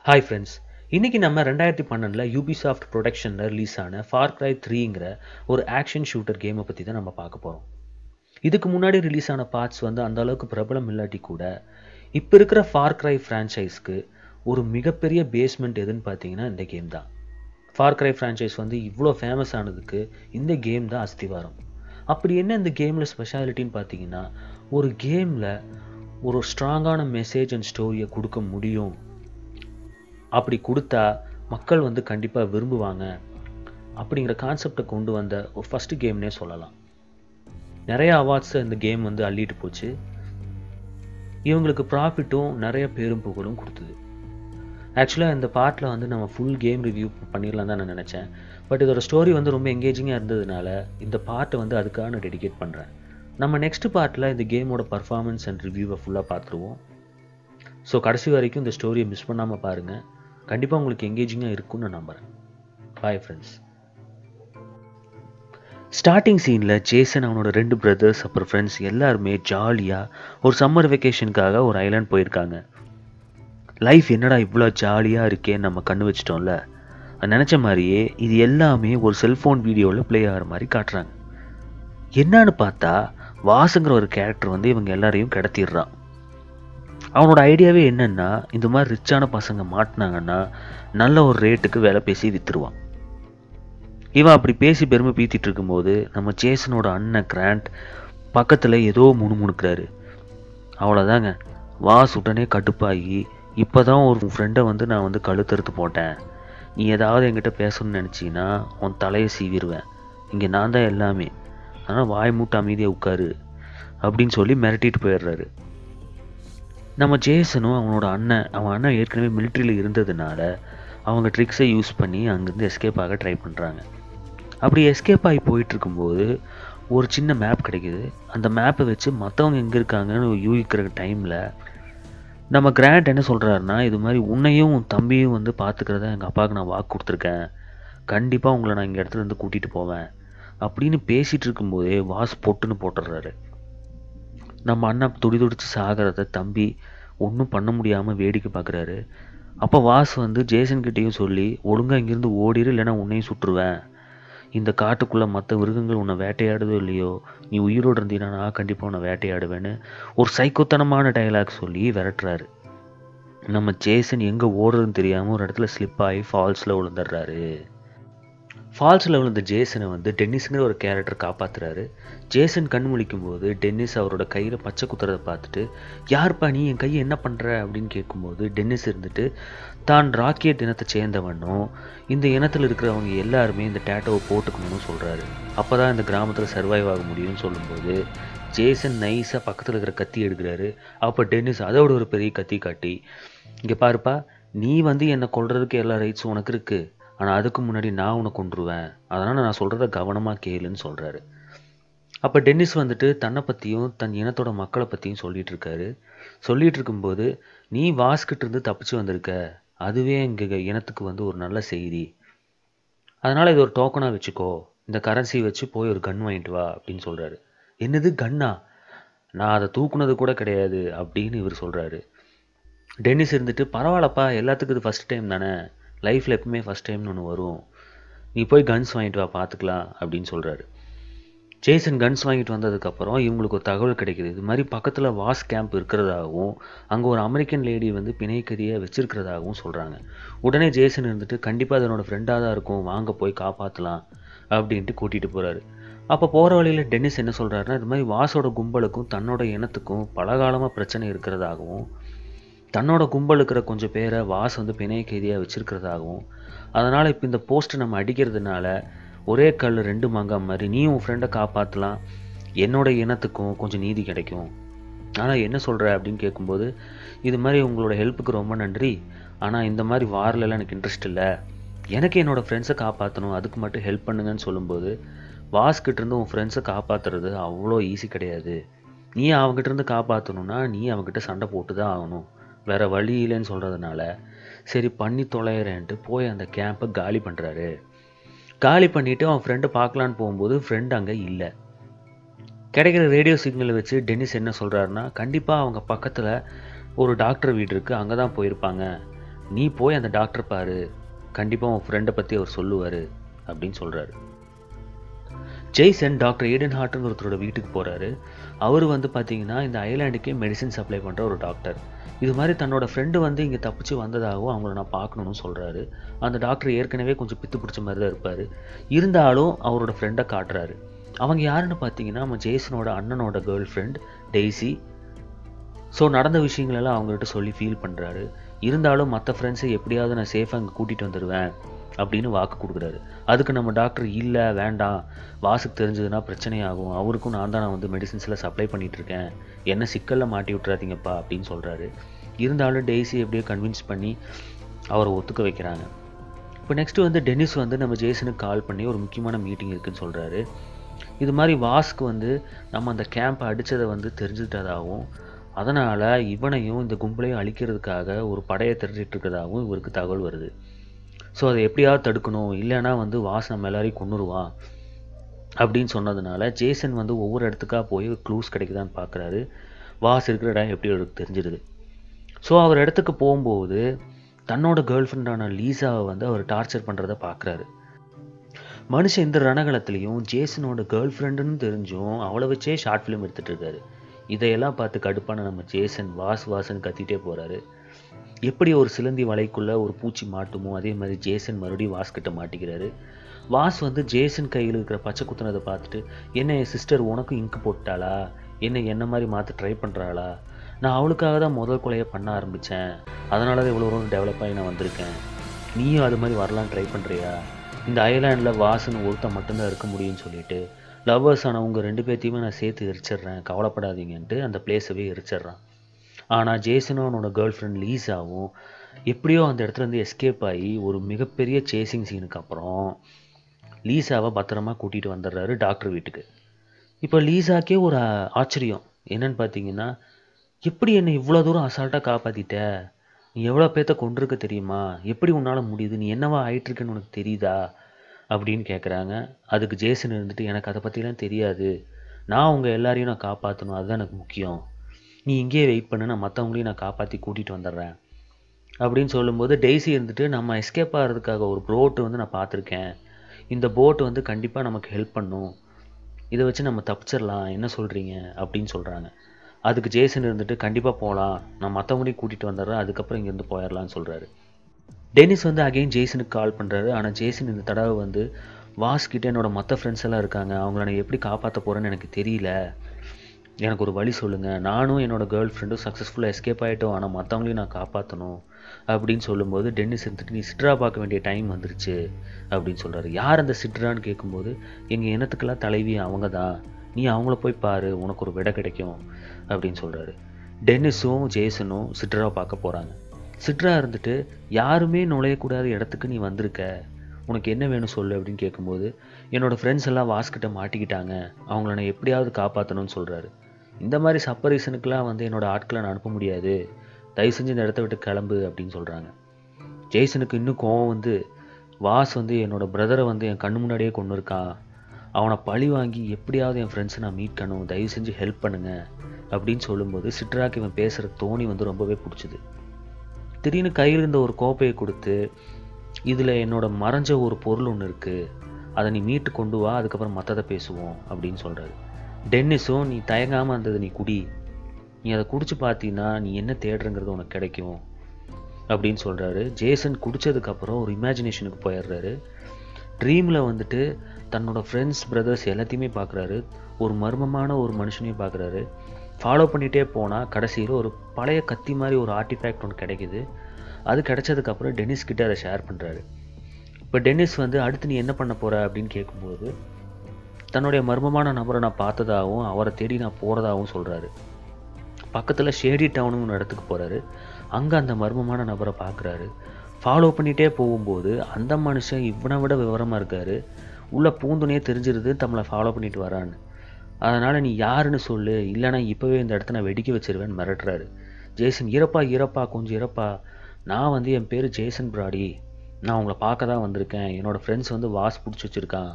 hi friends இன்னைக்கு நம்ம ரெண்டாயிரத்தி பன்னெண்டில் யூபிசாஃப்ட் ப்ரொடக்ஷனில் ரிலீஸ் ஆன ஃபார் கிரை த்ரீங்கிற ஒரு ஆக்ஷன் ஷூட்டர் கேமை பற்றி தான் நம்ம பார்க்க போகிறோம் இதுக்கு முன்னாடி ரிலீஸ் ஆன பார்ட்ஸ் வந்து அந்த அளவுக்கு பிரபலம் இல்லாட்டி கூட இப்போ இருக்கிற ஃபார் கிரை ஃப்ரான்ச்சைஸ்க்கு ஒரு மிகப்பெரிய பேஸ்மெண்ட் எதுன்னு பார்த்தீங்கன்னா இந்த கேம் தான் ஃபார் கிரை ஃப்ரான்ச்சைஸ் வந்து இவ்வளோ ஃபேமஸ் ஆனதுக்கு இந்த கேம் தான் அஸ்திவாரம் அப்படி என்ன இந்த கேமில் ஸ்பெஷாலிட்டின்னு பார்த்தீங்கன்னா ஒரு கேமில் ஒரு ஸ்ட்ராங்கான மெசேஜ் அண்ட் ஸ்டோரியை கொடுக்க முடியும் அப்படி கொடுத்தா மக்கள் வந்து கண்டிப்பாக விரும்புவாங்க அப்படிங்கிற கான்செப்டை கொண்டு வந்த ஒரு ஃபஸ்ட்டு கேம்னே சொல்லலாம் நிறைய அவார்ட்ஸை இந்த கேம் வந்து அள்ளிட்டு போச்சு இவங்களுக்கு ப்ராஃபிட்டும் நிறைய பேரும் புகழும் கொடுத்தது ஆக்சுவலாக இந்த பார்ட்டில் வந்து நம்ம ஃபுல் கேம் ரிவ்யூ பண்ணிடலாம் தான் நான் நினச்சேன் பட் இதோட ஸ்டோரி வந்து ரொம்ப எங்கேஜிங்காக இருந்ததுனால இந்த பார்ட்டை வந்து அதுக்காக நான் டெடிகேட் பண்ணுறேன் நம்ம நெக்ஸ்ட் பார்ட்டில் இந்த கேமோட பர்ஃபார்மன்ஸ் அண்ட் ரிவ்யூவை ஃபுல்லாக பார்த்துருவோம் ஸோ கடைசி வரைக்கும் இந்த ஸ்டோரியை மிஸ் பண்ணாமல் பாருங்கள் கண்டிப்பாக உங்களுக்கு எங்கேஜிங்காக இருக்கும்னு நான் நம்புகிறேன் பாய் ஃப்ரெண்ட்ஸ் ஸ்டார்டிங் சீனில் ஜேசன் அவனோட ரெண்டு பிரதர்ஸ் அப்புறம் ஃப்ரெண்ட்ஸ் எல்லாருமே ஜாலியாக ஒரு சம்மர் வெக்கேஷனுக்காக ஒரு ஐலாண்ட் போயிருக்காங்க லைஃப் என்னடா இவ்வளோ ஜாலியாக இருக்கேன்னு நம்ம கண்ணு வச்சிட்டோம்ல அது நினச்ச மாதிரியே இது எல்லாமே ஒரு செல்ஃபோன் வீடியோவில் ப்ளே ஆகிற மாதிரி காட்டுறாங்க என்னன்னு பார்த்தா வாசுங்கிற ஒரு கேரக்டர் வந்து இவங்க எல்லாரையும் கடத்திடுறான் அவனோட ஐடியாவே என்னன்னா இந்த மாதிரி ரிச்சான பசங்க மாட்டினாங்கன்னா நல்ல ஒரு ரேட்டுக்கு வேலை பேசி விற்றுருவான் இவன் அப்படி பேசி பெருமை பீத்திட்டு இருக்கும்போது நம்ம ஜேசனோட அண்ணன் கிராண்ட் பக்கத்தில் ஏதோ முணுமுணுக்கிறாரு அவ்வளோதாங்க வாஸ் உடனே கடுப்பாகி இப்போ தான் ஒரு ஃப்ரெண்டை வந்து நான் வந்து கழுத்தறுத்து போட்டேன் நீ ஏதாவது என்கிட்ட பேசணும்னு நினச்சின்னா உன் தலையை சீவிடுவேன் இங்கே நான் தான் எல்லாமே ஆனால் வாய் மூட்டை அமைதியாக உட்காரு அப்படின்னு சொல்லி மிரட்டிட்டு போயிடுறாரு நம்ம ஜேசனும் அவனோட அண்ணன் அவன் அண்ணன் ஏற்கனவே மிலிட்ரியில் இருந்ததுனால அவங்க ட்ரிக்ஸை யூஸ் பண்ணி அங்கேருந்து எஸ்கேப் ஆக ட்ரை பண்ணுறாங்க அப்படி எஸ்கேப் ஆகி போயிட்டு இருக்கும்போது ஒரு சின்ன மேப் கிடைக்குது அந்த மேப்பை வச்சு மற்றவங்க எங்கே இருக்காங்கன்னு யூகிக்கிற டைமில் நம்ம கிராண்ட் என்ன சொல்கிறாருன்னா இது மாதிரி உன்னையும் உன் தம்பியும் வந்து பார்த்துக்கிறத எங்கள் அப்பாவுக்கு நான் வாக்கு கொடுத்துருக்கேன் கண்டிப்பாக உங்களை நான் இங்கே இடத்துல இருந்து கூட்டிகிட்டு போவேன் அப்படின்னு பேசிகிட்டு இருக்கும்போதே வாஸ் பொட்டுன்னு போட்டுடுறாரு நம்ம அண்ணன் துடி துடிச்சு சாகிறத தம்பி ஒன்றும் பண்ண முடியாமல் வேடிக்கை பார்க்குறாரு அப்போ வாஸ் வந்து ஜேசன் கிட்டேயும் சொல்லி ஒழுங்காக இங்கேருந்து ஓடிடு இல்லைன்னா உன்னையும் சுட்டுருவேன் இந்த காட்டுக்குள்ளே மற்ற மிருகங்கள் உன்னை வேட்டையாடுதோ இல்லையோ நீ உயிரோடு இருந்தீங்கன்னா நான் கண்டிப்பாக உன்னை வேட்டையாடுவேன்னு ஒரு சைக்கோத்தனமான டைலாக் சொல்லி விரட்டுறாரு நம்ம ஜேசன் எங்கே ஓடுறதுன்னு தெரியாமல் ஒரு இடத்துல ஸ்லிப் ஆகி ஃபால்ஸில் விழுந்துடுறாரு ஃபால்ஸில் விழுந்த ஜேசனை வந்து டென்னிஸுங்கிற ஒரு கேரக்டர் காப்பாற்றுறாரு ஜேசன் கண் முழிக்கும் போது டென்னிஸ் அவரோட கையில் பச்சை குத்துறதை பார்த்துட்டு யார்ப்பா நீ என் கையை என்ன பண்ணுற அப்படின்னு கேட்கும்போது டென்னிஸ் இருந்துட்டு தான் ராக்கெட் இனத்தை சேர்ந்தவனும் இந்த இனத்தில் இருக்கிறவங்க எல்லாருமே இந்த டேட்டோவை போட்டுக்கணும்னு சொல்கிறாரு அப்போ தான் இந்த கிராமத்தில் சர்வைவ் ஆக முடியும்னு சொல்லும்போது ஜேசன் நைஸாக பக்கத்தில் இருக்கிற கத்தி எடுக்கிறாரு அப்போ டென்னிஸ் அதோட ஒரு பெரிய கத்தி காட்டி இங்கே பாருப்பா நீ வந்து என்னை கொல்றதுக்கு எல்லா ரைட்ஸும் உனக்கு இருக்குது ஆனால் அதுக்கு முன்னாடி நான் உன்னை கொண்டுருவேன் அதனால் நான் சொல்கிறத கவனமாக கேளுன்னு சொல்கிறாரு அப்போ டென்னிஸ் வந்துட்டு தன்னை பற்றியும் தன் இனத்தோட மக்களை பற்றியும் சொல்லிகிட்டு இருக்காரு சொல்லிகிட்டு இருக்கும்போது நீ வாஸ்கிட்ட இருந்து தப்பிச்சு வந்திருக்க அதுவே எங்கள் இனத்துக்கு வந்து ஒரு நல்ல செய்தி அதனால் இது ஒரு டோக்கனாக வச்சுக்கோ இந்த கரன்சி வச்சு போய் ஒரு கன் வாங்கிட்டு வா அப்படின்னு சொல்கிறாரு என்னது கன்னா நான் அதை தூக்குனது கூட கிடையாது அப்படின்னு இவர் சொல்கிறாரு டென்னிஸ் இருந்துட்டு பரவாயில்லப்பா எல்லாத்துக்கும் இது ஃபஸ்ட் டைம் தானே லைஃப்பில் எப்பவுமே ஃபஸ்ட் டைம்னு ஒன்று வரும் நீ போய் கன்ஸ் வாங்கிட்டு வா பார்த்துக்கலாம் அப்படின்னு சொல்கிறாரு ஜேசன் கன்ஸ் வாங்கிட்டு வந்ததுக்கப்புறம் இவங்களுக்கு ஒரு தகவல் கிடைக்குது இது மாதிரி பக்கத்தில் வாஸ் கேம்ப் இருக்கிறதாகவும் அங்கே ஒரு அமெரிக்கன் லேடி வந்து பிணைக்கதியை வச்சிருக்கிறதாகவும் சொல்கிறாங்க உடனே ஜேசன் இருந்துட்டு கண்டிப்பாக அதனோட ஃப்ரெண்டாக தான் இருக்கும் வாங்க போய் காப்பாற்றலாம் அப்படின்ட்டு கூட்டிகிட்டு போகிறாரு அப்போ போகிற வழியில் டென்னிஸ் என்ன சொல்கிறாருன்னா இது மாதிரி வாஸோட கும்பலுக்கும் தன்னோட இனத்துக்கும் பலகாலமாக பிரச்சனை இருக்கிறதாகவும் தன்னோட கும்பல் இருக்கிற கொஞ்சம் பேரை வாஸ் வந்து பிணைய கைதியாக வச்சுருக்கிறதாகவும் அதனால் இப்போ இந்த போஸ்ட்டை நம்ம அடிக்கிறதுனால ஒரே கல் ரெண்டு மங்கா மாதிரி நீ உன் ஃப்ரெண்டை காப்பாற்றலாம் என்னோட இனத்துக்கும் கொஞ்சம் நீதி கிடைக்கும் ஆனால் என்ன சொல்கிற அப்படின்னு கேட்கும்போது இது மாதிரி உங்களோட ஹெல்ப்புக்கு ரொம்ப நன்றி ஆனால் இந்த மாதிரி வாரிலலாம் எனக்கு இன்ட்ரெஸ்ட் இல்லை எனக்கு என்னோடய ஃப்ரெண்ட்ஸை காப்பாற்றணும் அதுக்கு மட்டும் ஹெல்ப் பண்ணுங்கன்னு சொல்லும்போது வாஸ்கிட்ட இருந்து உன் ஃப்ரெண்ட்ஸை காப்பாற்றுறது அவ்வளோ ஈஸி கிடையாது நீ அவங்ககிட்ட இருந்து காப்பாற்றணும்னா நீ அவங்ககிட்ட சண்டை போட்டு தான் ஆகணும் வேறு வழி இல்லைன்னு சொல்கிறதுனால சரி பண்ணி தொலைகிறேன்ட்டு போய் அந்த கேம்பை காலி பண்ணுறாரு காலி பண்ணிவிட்டு அவன் ஃப்ரெண்டை பார்க்கலான்னு போகும்போது ஃப்ரெண்ட் அங்கே இல்லை கிடைக்கிற ரேடியோ சிக்னலை வச்சு டென்னிஸ் என்ன சொல்கிறாருன்னா கண்டிப்பாக அவங்க பக்கத்தில் ஒரு டாக்டர் வீடு இருக்குது அங்கே தான் போயிருப்பாங்க நீ போய் அந்த டாக்டர் பாரு கண்டிப்பாக உன் ஃப்ரெண்டை பற்றி அவர் சொல்லுவார் அப்படின்னு சொல்கிறாரு ஜெய்சன் டாக்டர் ஏடன் ஹார்ட்னு ஒருத்தரோட வீட்டுக்கு போகிறாரு அவர் வந்து பார்த்தீங்கன்னா இந்த ஐலாண்டுக்கே மெடிசின் சப்ளை பண்ணுற ஒரு டாக்டர் இது மாதிரி தன்னோட ஃப்ரெண்டு வந்து இங்கே தப்பிச்சு வந்ததாகவும் அவங்கள நான் பார்க்கணும்னு சொல்கிறாரு அந்த டாக்டர் ஏற்கனவே கொஞ்சம் பித்து பிடிச்ச மாதிரி தான் இருப்பார் இருந்தாலும் அவரோட ஃப்ரெண்டை காட்டுறாரு அவங்க யாருன்னு பார்த்தீங்கன்னா நம்ம ஜேசனோட அண்ணனோட கேர்ள் ஃப்ரெண்ட் டெய்ஸி ஸோ நடந்த விஷயங்களெல்லாம் அவங்ககிட்ட சொல்லி ஃபீல் பண்ணுறாரு இருந்தாலும் மற்ற ஃப்ரெண்ட்ஸை எப்படியாவது நான் சேஃபாக அங்கே கூட்டிகிட்டு வந்துடுவேன் அப்படின்னு வாக்கு கொடுக்குறாரு அதுக்கு நம்ம டாக்டர் இல்லை வேண்டாம் வாசுக்கு தெரிஞ்சதுன்னா பிரச்சனையாகும் அவருக்கும் நான் தான் நான் வந்து மெடிசின்ஸில் சப்ளை பண்ணிட்டு இருக்கேன் என்ன சிக்கலில் மாட்டி விட்றாதீங்கப்பா அப்படின்னு சொல்கிறாரு இருந்தாலும் டெய்ஸி எப்படியோ கன்வின்ஸ் பண்ணி அவரை ஒத்துக்க வைக்கிறாங்க இப்போ நெக்ஸ்ட் வந்து டென்னிஸ் வந்து நம்ம ஜேசனுக்கு கால் பண்ணி ஒரு முக்கியமான மீட்டிங் இருக்குன்னு சொல்கிறாரு இது மாதிரி வாஸ்க்கு வந்து நம்ம அந்த கேம்பை அடித்ததை வந்து தெரிஞ்சுட்டதாகவும் அதனால் இவனையும் இந்த கும்பலையும் அழிக்கிறதுக்காக ஒரு படையை திரட்டிட்டு இருக்கிறதாகவும் இவருக்கு தகவல் வருது ஸோ அதை எப்படியாவது தடுக்கணும் இல்லைன்னா வந்து வாஸ் நம்ம எல்லாரையும் கொண்டுருவான் அப்படின்னு சொன்னதுனால ஜேசன் வந்து ஒவ்வொரு இடத்துக்காக போய் க்ளூஸ் கிடைக்குதான்னு பார்க்குறாரு வாஸ் இருக்கிற இடம் எப்படி அவருக்கு தெரிஞ்சிடுது ஸோ அவர் இடத்துக்கு போகும்போது தன்னோட கேர்ள் ஃப்ரெண்டான லீசாவை வந்து அவர் டார்ச்சர் பண்ணுறத பார்க்குறாரு மனுஷன் இந்த ரணகலத்துலேயும் ஜேசனோட கேர்ள் ஃப்ரெண்டுன்னு தெரிஞ்சும் அவளை வச்சே ஷார்ட் ஃபிலிம் எடுத்துகிட்டு இருக்காரு இதையெல்லாம் பார்த்து கடுப்பான நம்ம ஜேசன் வாஸ் வாசன் கத்திட்டே போகிறாரு எப்படி ஒரு சிலந்தி வலைக்குள்ளே ஒரு பூச்சி மாட்டுமோ அதே மாதிரி ஜேசன் மறுபடியும் வாஸ் கிட்ட மாட்டிக்கிறாரு வாஸ் வந்து ஜேசன் கையில் இருக்கிற பச்சை குத்துனதை பார்த்துட்டு என்ன என் சிஸ்டர் உனக்கும் இங்கு போட்டாளா என்ன என்ன மாதிரி மாற்ற ட்ரை பண்ணுறாளா நான் அவளுக்காக தான் முதல் கொலையை பண்ண ஆரம்பித்தேன் அதனால தான் இவ்வளோ தூரம் டெவலப் ஆகி நான் வந்திருக்கேன் நீயும் அது மாதிரி வரலான்னு ட்ரை பண்ணுறியா இந்த ஐலாண்டில் வாசன் ஒருத்தன் மட்டும்தான் இருக்க முடியும்னு சொல்லிட்டு லவ்வர்ஸ் ஆனவங்க ரெண்டு பேர்த்தையுமே நான் சேர்த்து எரிச்சிடுறேன் கவலைப்படாதீங்கன்ட்டு அந்த பிளேஸவே எரிச்சிடுறான் ஆனால் ஜேசனும் அவனோட கேர்ள் ஃப்ரெண்ட் லீஸாவும் எப்படியோ அந்த இடத்துல இருந்து எஸ்கேப் ஆகி ஒரு மிகப்பெரிய சேசிங் சீனுக்கு அப்புறம் லீசாவை பத்திரமா கூட்டிகிட்டு வந்துடுறாரு டாக்டர் வீட்டுக்கு இப்போ லீசாக்கே ஒரு ஆச்சரியம் என்னன்னு பார்த்தீங்கன்னா எப்படி என்னை இவ்வளோ தூரம் அசால்ட்டாக காப்பாற்றிட்ட நீ எவ்வளோ பேர்த்த கொண்டிருக்க தெரியுமா எப்படி உன்னால் முடியுது நீ என்னவா ஆயிட்டுருக்குன்னு உனக்கு தெரியுதா அப்படின்னு கேட்குறாங்க அதுக்கு ஜேசன் இருந்துட்டு எனக்கு அதை பற்றிலாம் தெரியாது நான் உங்கள் எல்லாரையும் நான் காப்பாற்றணும் அதுதான் எனக்கு முக்கியம் நீ இங்கேயே வெயிட் பண்ணு நான் மற்றவங்களையும் நான் காப்பாற்றி கூட்டிகிட்டு வந்துடுறேன் அப்படின்னு சொல்லும்போது டெய்ஸி இருந்துட்டு நம்ம எஸ்கேப் ஆகிறதுக்காக ஒரு போட்டு வந்து நான் பார்த்துருக்கேன் இந்த போட் வந்து கண்டிப்பாக நமக்கு ஹெல்ப் பண்ணும் இதை வச்சு நம்ம தப்பிச்சிடலாம் என்ன சொல்கிறீங்க அப்படின்னு சொல்கிறாங்க அதுக்கு ஜேசன் இருந்துட்டு கண்டிப்பாக போகலாம் நான் மற்றவங்களையும் கூட்டிகிட்டு வந்துடுறேன் அதுக்கப்புறம் இங்கேருந்து போயிடலான்னு சொல்கிறாரு டென்னிஸ் வந்து அகைன் ஜேசனுக்கு கால் பண்ணுறாரு ஆனால் ஜேசன் இந்த தடவை வந்து வாஸ்கிட்ட என்னோட மற்ற ஃப்ரெண்ட்ஸ் எல்லாம் இருக்காங்க அவங்கள நான் எப்படி காப்பாற்ற போகிறேன்னு எனக்கு தெரியல எனக்கு ஒரு வழி சொல்லுங்கள் நானும் என்னோட கேர்ள் ஃப்ரெண்டும் சக்ஸஸ்ஃபுல்லாக எஸ்கேப் ஆகிட்டோம் ஆனால் மற்றவங்களையும் நான் காப்பாற்றணும் அப்படின்னு சொல்லும்போது டென்னிஸ் இருந்துட்டு நீ சிட்ரா பார்க்க வேண்டிய டைம் வந்துருச்சு அப்படின்னு சொல்கிறாரு யார் அந்த சிட்ரான்னு கேட்கும்போது எங்கள் இனத்துக்கெல்லாம் தலைவி அவங்க தான் நீ அவங்கள போய் பாரு உனக்கு ஒரு விடை கிடைக்கும் அப்படின்னு சொல்கிறாரு டென்னிஸும் ஜேசனும் சிட்ராவை பார்க்க போகிறாங்க சிட்ரா இருந்துட்டு யாருமே நுழையக்கூடாத இடத்துக்கு நீ வந்திருக்க உனக்கு என்ன வேணும் சொல்லு அப்படின்னு கேட்கும்போது என்னோடய ஃப்ரெண்ட்ஸ் எல்லாம் வாஸ்கிட்ட மாட்டிக்கிட்டாங்க அவங்கள நான் எப்படியாவது காப்பாற்றணும்னு சொல்கிறாரு இந்த மாதிரி சப்பரீசனுக்கெலாம் வந்து என்னோடய ஆட்களை நான் அனுப்ப முடியாது தயவு செஞ்சு இந்த இடத்த விட்டு கிளம்பு அப்படின்னு சொல்கிறாங்க ஜெய்சனுக்கு இன்னும் கோவம் வந்து வாஸ் வந்து என்னோடய பிரதரை வந்து என் கண்ணு முன்னாடியே கொண்டு இருக்கான் அவனை பழி வாங்கி எப்படியாவது என் ஃப்ரெண்ட்ஸை நான் மீட்கணும் தயவு செஞ்சு ஹெல்ப் பண்ணுங்க அப்படின்னு சொல்லும்போது சிட்ராக்கு இவன் பேசுகிற தோணி வந்து ரொம்பவே பிடிச்சிது திடீர்னு கையில் இருந்த ஒரு கோப்பையை கொடுத்து இதில் என்னோட மறைஞ்ச ஒரு பொருள் ஒன்று இருக்குது அதை நீ மீட்டு கொண்டு வா அதுக்கப்புறம் மற்றதை பேசுவோம் அப்படின்னு சொல்கிறாரு டென்னிஸும் நீ தயங்காமல் இருந்தது நீ குடி நீ அதை குடிச்சு பார்த்தீங்கன்னா நீ என்ன தேடுறங்கிறது உனக்கு கிடைக்கும் அப்படின்னு சொல்கிறாரு ஜேசன் குடித்ததுக்கப்புறம் ஒரு இமேஜினேஷனுக்கு போயிடுறாரு ட்ரீமில் வந்துட்டு தன்னோட ஃப்ரெண்ட்ஸ் பிரதர்ஸ் எல்லாத்தையுமே பார்க்குறாரு ஒரு மர்மமான ஒரு மனுஷனையும் பார்க்குறாரு ஃபாலோ பண்ணிகிட்டே போனால் கடைசியில் ஒரு பழைய கத்தி மாதிரி ஒரு ஆர்டிஃபேக்ட் ஒன்று கிடைக்குது அது கிடைச்சதுக்கப்புறம் டென்னிஸ் கிட்ட அதை ஷேர் பண்ணுறாரு இப்போ டென்னிஸ் வந்து அடுத்து நீ என்ன பண்ண போகிற அப்படின்னு கேட்கும்போது தன்னுடைய மர்மமான நபரை நான் பார்த்ததாகவும் அவரை தேடி நான் போகிறதாகவும் சொல்கிறாரு பக்கத்தில் ஷேடி டவுனுங்கிற இடத்துக்கு போகிறாரு அங்கே அந்த மர்மமான நபரை பார்க்குறாரு ஃபாலோ பண்ணிகிட்டே போகும்போது அந்த மனுஷன் இவனை விட விவரமாக இருக்கார் உள்ள பூந்துனே தெரிஞ்சிருது நம்மளை ஃபாலோ பண்ணிட்டு வரான்னு அதனால் நீ யாருன்னு சொல்லு இல்லைனா இப்போவே இந்த இடத்த நான் வெடிக்க வச்சிருவேன்னு மிரட்டுறாரு ஜேசன் இறப்பா இறப்பா கொஞ்சம் இறப்பா நான் வந்து என் பேர் ஜேசன் பிராடி நான் உங்களை பார்க்க தான் வந்திருக்கேன் என்னோடய ஃப்ரெண்ட்ஸ் வந்து வாஸ் பிடிச்சி வச்சுருக்கான்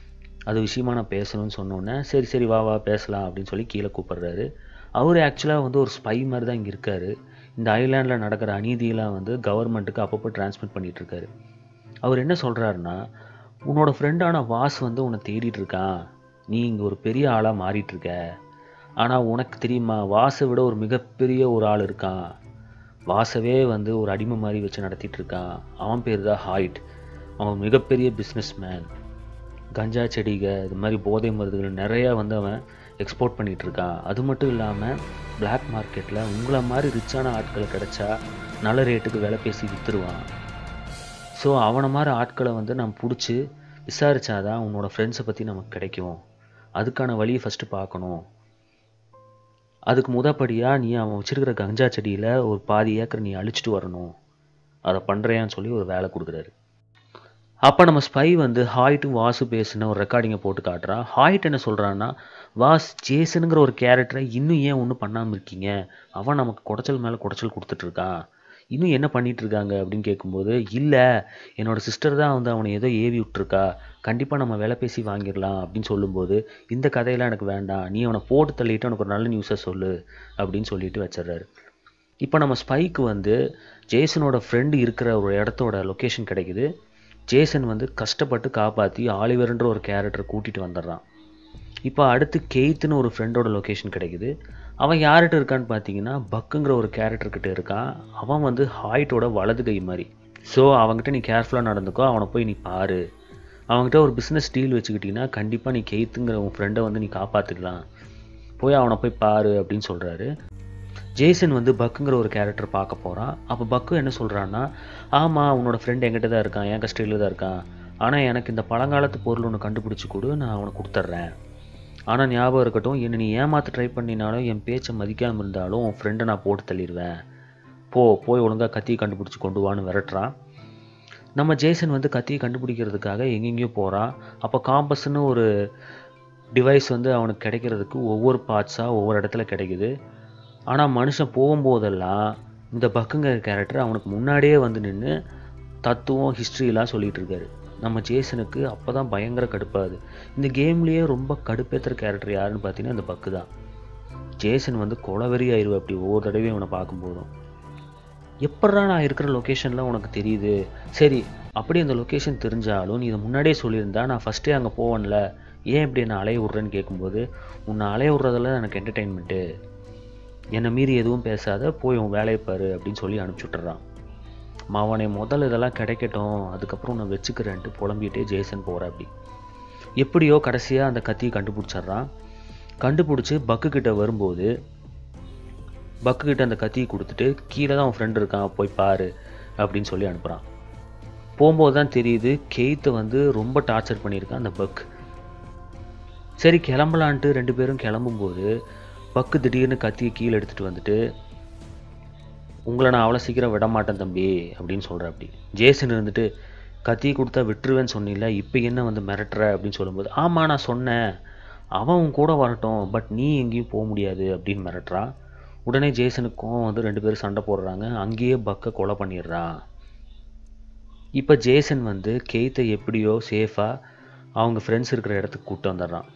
அது விஷயமா நான் பேசணும்னு சொன்னோன்னே சரி சரி வா வா பேசலாம் அப்படின்னு சொல்லி கீழே கூப்பிட்றாரு அவர் ஆக்சுவலாக வந்து ஒரு ஸ்பை மாதிரி தான் இங்கே இருக்கார் இந்த ஐலாண்டில் நடக்கிற அநீதியெல்லாம் வந்து கவர்மெண்ட்டுக்கு அப்பப்போ டிரான்ஸ்மிட் பண்ணிட்டு இருக்காரு அவர் என்ன சொல்கிறாருன்னா உன்னோட ஃப்ரெண்டான வாஸ் வந்து உன்னை தேடிட்டு இருக்கான் நீ இங்கே ஒரு பெரிய ஆளாக மாறிட்டு இருக்க ஆனால் உனக்கு தெரியுமா வாசை விட ஒரு மிகப்பெரிய ஒரு ஆள் இருக்கான் வாசவே வந்து ஒரு அடிமை மாதிரி வச்சு நடத்திட்டு இருக்கான் அவன் பேர் தான் ஹாய்ட் அவன் மிகப்பெரிய பிஸ்னஸ் மேன் கஞ்சா செடிக இது மாதிரி போதை மருந்துகள் நிறையா வந்து அவன் எக்ஸ்போர்ட் பண்ணிட்டு இருக்கான் அது மட்டும் இல்லாமல் Black மார்க்கெட்டில் உங்களை மாதிரி ரிச்சான ஆட்கள் கிடைச்சா நல்ல ரேட்டுக்கு விலை பேசி விற்றுருவான் ஸோ அவனை மாதிரி ஆட்களை வந்து நம்ம பிடிச்சி விசாரிச்சாதான் உன்னோட ஃப்ரெண்ட்ஸை பற்றி நமக்கு கிடைக்கும் அதுக்கான வழியை ஃபஸ்ட்டு பார்க்கணும் அதுக்கு முதப்படியாக நீ அவன் வச்சிருக்கிற கஞ்சா செடியில் ஒரு பாதி ஏக்கர் நீ அழிச்சிட்டு வரணும் அதை பண்ணுறியான்னு சொல்லி ஒரு வேலை கொடுக்குறாரு அப்போ நம்ம ஸ்பை வந்து ஹாய்ட்டும் வாசு பேசின ஒரு ரெக்கார்டிங்கை போட்டு காட்டுறான் ஹாய்ட் என்ன சொல்கிறான்னா வாஸ் ஜேசனுங்கிற ஒரு கேரக்டரை இன்னும் ஏன் ஒன்றும் பண்ணாமல் இருக்கீங்க அவன் நமக்கு குடைச்சல் மேலே குடைச்சல் கொடுத்துட்ருக்கான் இன்னும் என்ன பண்ணிட்டு இருக்காங்க அப்படின்னு கேட்கும்போது இல்லை என்னோட சிஸ்டர் தான் வந்து அவனை ஏதோ ஏவி விட்டுருக்கா கண்டிப்பாக நம்ம வேலை பேசி வாங்கிடலாம் அப்படின்னு சொல்லும்போது இந்த கதையெல்லாம் எனக்கு வேண்டாம் நீ அவனை போட்டு தள்ளிட்டு உனக்கு ஒரு நல்ல நியூஸை சொல்லு அப்படின்னு சொல்லிட்டு வச்சிடுறாரு இப்போ நம்ம ஸ்பைக்கு வந்து ஜேசனோட ஃப்ரெண்டு இருக்கிற ஒரு இடத்தோட லொக்கேஷன் கிடைக்குது ஜேசன் வந்து கஷ்டப்பட்டு காப்பாற்றி ஆலிவர்ன்ற ஒரு கேரக்டரை கூட்டிகிட்டு வந்துடுறான் இப்போ அடுத்து கெய்த்துன்னு ஒரு ஃப்ரெண்டோட லொக்கேஷன் கிடைக்குது அவன் யார்கிட்ட இருக்கான்னு பார்த்தீங்கன்னா பக்குங்கிற ஒரு கேரக்டர் கிட்ட இருக்கான் அவன் வந்து ஹாய்ட்டோட வலது கை மாதிரி ஸோ அவன்கிட்ட நீ கேர்ஃபுல்லாக நடந்துக்கோ அவனை போய் நீ பாரு அவன்கிட்ட ஒரு பிஸ்னஸ் டீல் வச்சுக்கிட்டீங்கன்னா கண்டிப்பாக நீ கெய்த்துங்கிற உன் ஃப்ரெண்டை வந்து நீ காப்பாற்றிக்கலாம் போய் அவனை போய் பாரு அப்படின்னு சொல்கிறாரு ஜேசன் வந்து பக்குங்கிற ஒரு கேரக்டர் பார்க்க போகிறான் அப்போ பக்கு என்ன சொல்கிறான்னா ஆமாம் உன்னோட ஃப்ரெண்ட் என்கிட்ட தான் இருக்கான் என் கஸ்டடியில் தான் இருக்கான் ஆனால் எனக்கு இந்த பழங்காலத்து பொருள் ஒன்று கண்டுபிடிச்சி கொடு நான் அவனுக்கு கொடுத்துட்றேன் ஆனால் ஞாபகம் இருக்கட்டும் என்னை நீ ஏமாற்ற ட்ரை பண்ணினாலும் என் பேச்சை மதிக்காமல் இருந்தாலும் உன் ஃப்ரெண்டை நான் போட்டு தள்ளிடுவேன் போ போய் ஒழுங்காக கத்தியை கண்டுபிடிச்சி கொண்டு வான்னு விரட்டுறான் நம்ம ஜேசன் வந்து கத்தியை கண்டுபிடிக்கிறதுக்காக எங்கெங்கேயோ போகிறான் அப்போ காம்பஸ்னு ஒரு டிவைஸ் வந்து அவனுக்கு கிடைக்கிறதுக்கு ஒவ்வொரு பார்ட்ஸாக ஒவ்வொரு இடத்துல கிடைக்குது ஆனால் மனுஷன் போகும்போதெல்லாம் இந்த பக்குங்கிற கேரக்டர் அவனுக்கு முன்னாடியே வந்து நின்று தத்துவம் ஹிஸ்ட்ரியெலாம் சொல்லிட்டு இருக்காரு நம்ம ஜேசனுக்கு அப்போ தான் பயங்கர கடுப்பாகுது இந்த கேம்லேயே ரொம்ப கடுப்பேற்றுற கேரக்டர் யாருன்னு பார்த்தீங்கன்னா இந்த பக்கு தான் ஜேசன் வந்து கொலவெறி ஆயிடுவா அப்படி ஒவ்வொரு தடவையும் அவனை பார்க்கும்போதும் எப்பட்றா நான் இருக்கிற லொக்கேஷன்லாம் உனக்கு தெரியுது சரி அப்படி அந்த லொக்கேஷன் தெரிஞ்சாலும் நீ இதை முன்னாடியே சொல்லியிருந்தா நான் ஃபஸ்ட்டே அங்கே போவேன்ல ஏன் இப்படி என்னை அலைய விட்றேன்னு கேட்கும்போது உன்னை அலைய விட்றதெல்லாம் எனக்கு என்டர்டெயின்மெண்ட்டு என்னை மீறி எதுவும் பேசாத போய் உன் வேலையை பாரு அப்படின்னு சொல்லி அனுப்பிச்சி விட்டுறான் மாவனை முதல்ல இதெல்லாம் கிடைக்கட்டும் அதுக்கப்புறம் நான் வச்சுக்கிறேன்ட்டு புலம்பிட்டே ஜேசன் போகிற அப்படி எப்படியோ கடைசியாக அந்த கத்தியை கண்டுபிடிச்சிட்றான் கண்டுபிடிச்சி பக்கு கிட்ட வரும்போது பக்கு கிட்ட அந்த கத்தியை கொடுத்துட்டு கீழே தான் அவன் ஃப்ரெண்ட் இருக்கான் போய் பாரு அப்படின்னு சொல்லி அனுப்புகிறான் போகும்போது தான் தெரியுது கெய்த்தை வந்து ரொம்ப டார்ச்சர் பண்ணியிருக்கான் அந்த பக் சரி கிளம்பலான்ட்டு ரெண்டு பேரும் கிளம்பும்போது பக்கு திடீர்னு கத்தியை கீழே எடுத்துகிட்டு வந்துட்டு உங்களை நான் அவ்வளோ சீக்கிரம் விட மாட்டேன் தம்பி அப்படின்னு சொல்கிறேன் அப்படி ஜேசன் இருந்துட்டு கத்தி கொடுத்தா விட்டுருவேன்னு சொன்னில இப்போ என்ன வந்து மிரட்டுற அப்படின்னு சொல்லும்போது ஆமாம் நான் சொன்னேன் அவன் உன் கூட வரட்டும் பட் நீ எங்கேயும் போக முடியாது அப்படின்னு மிரட்டுறான் உடனே ஜேசனுக்கும் வந்து ரெண்டு பேரும் சண்டை போடுறாங்க அங்கேயே பக்கை கொலை பண்ணிடுறான் இப்போ ஜேசன் வந்து கெய்த்தை எப்படியோ சேஃபாக அவங்க ஃப்ரெண்ட்ஸ் இருக்கிற இடத்துக்கு கூப்பிட்டு வந்துடுறான்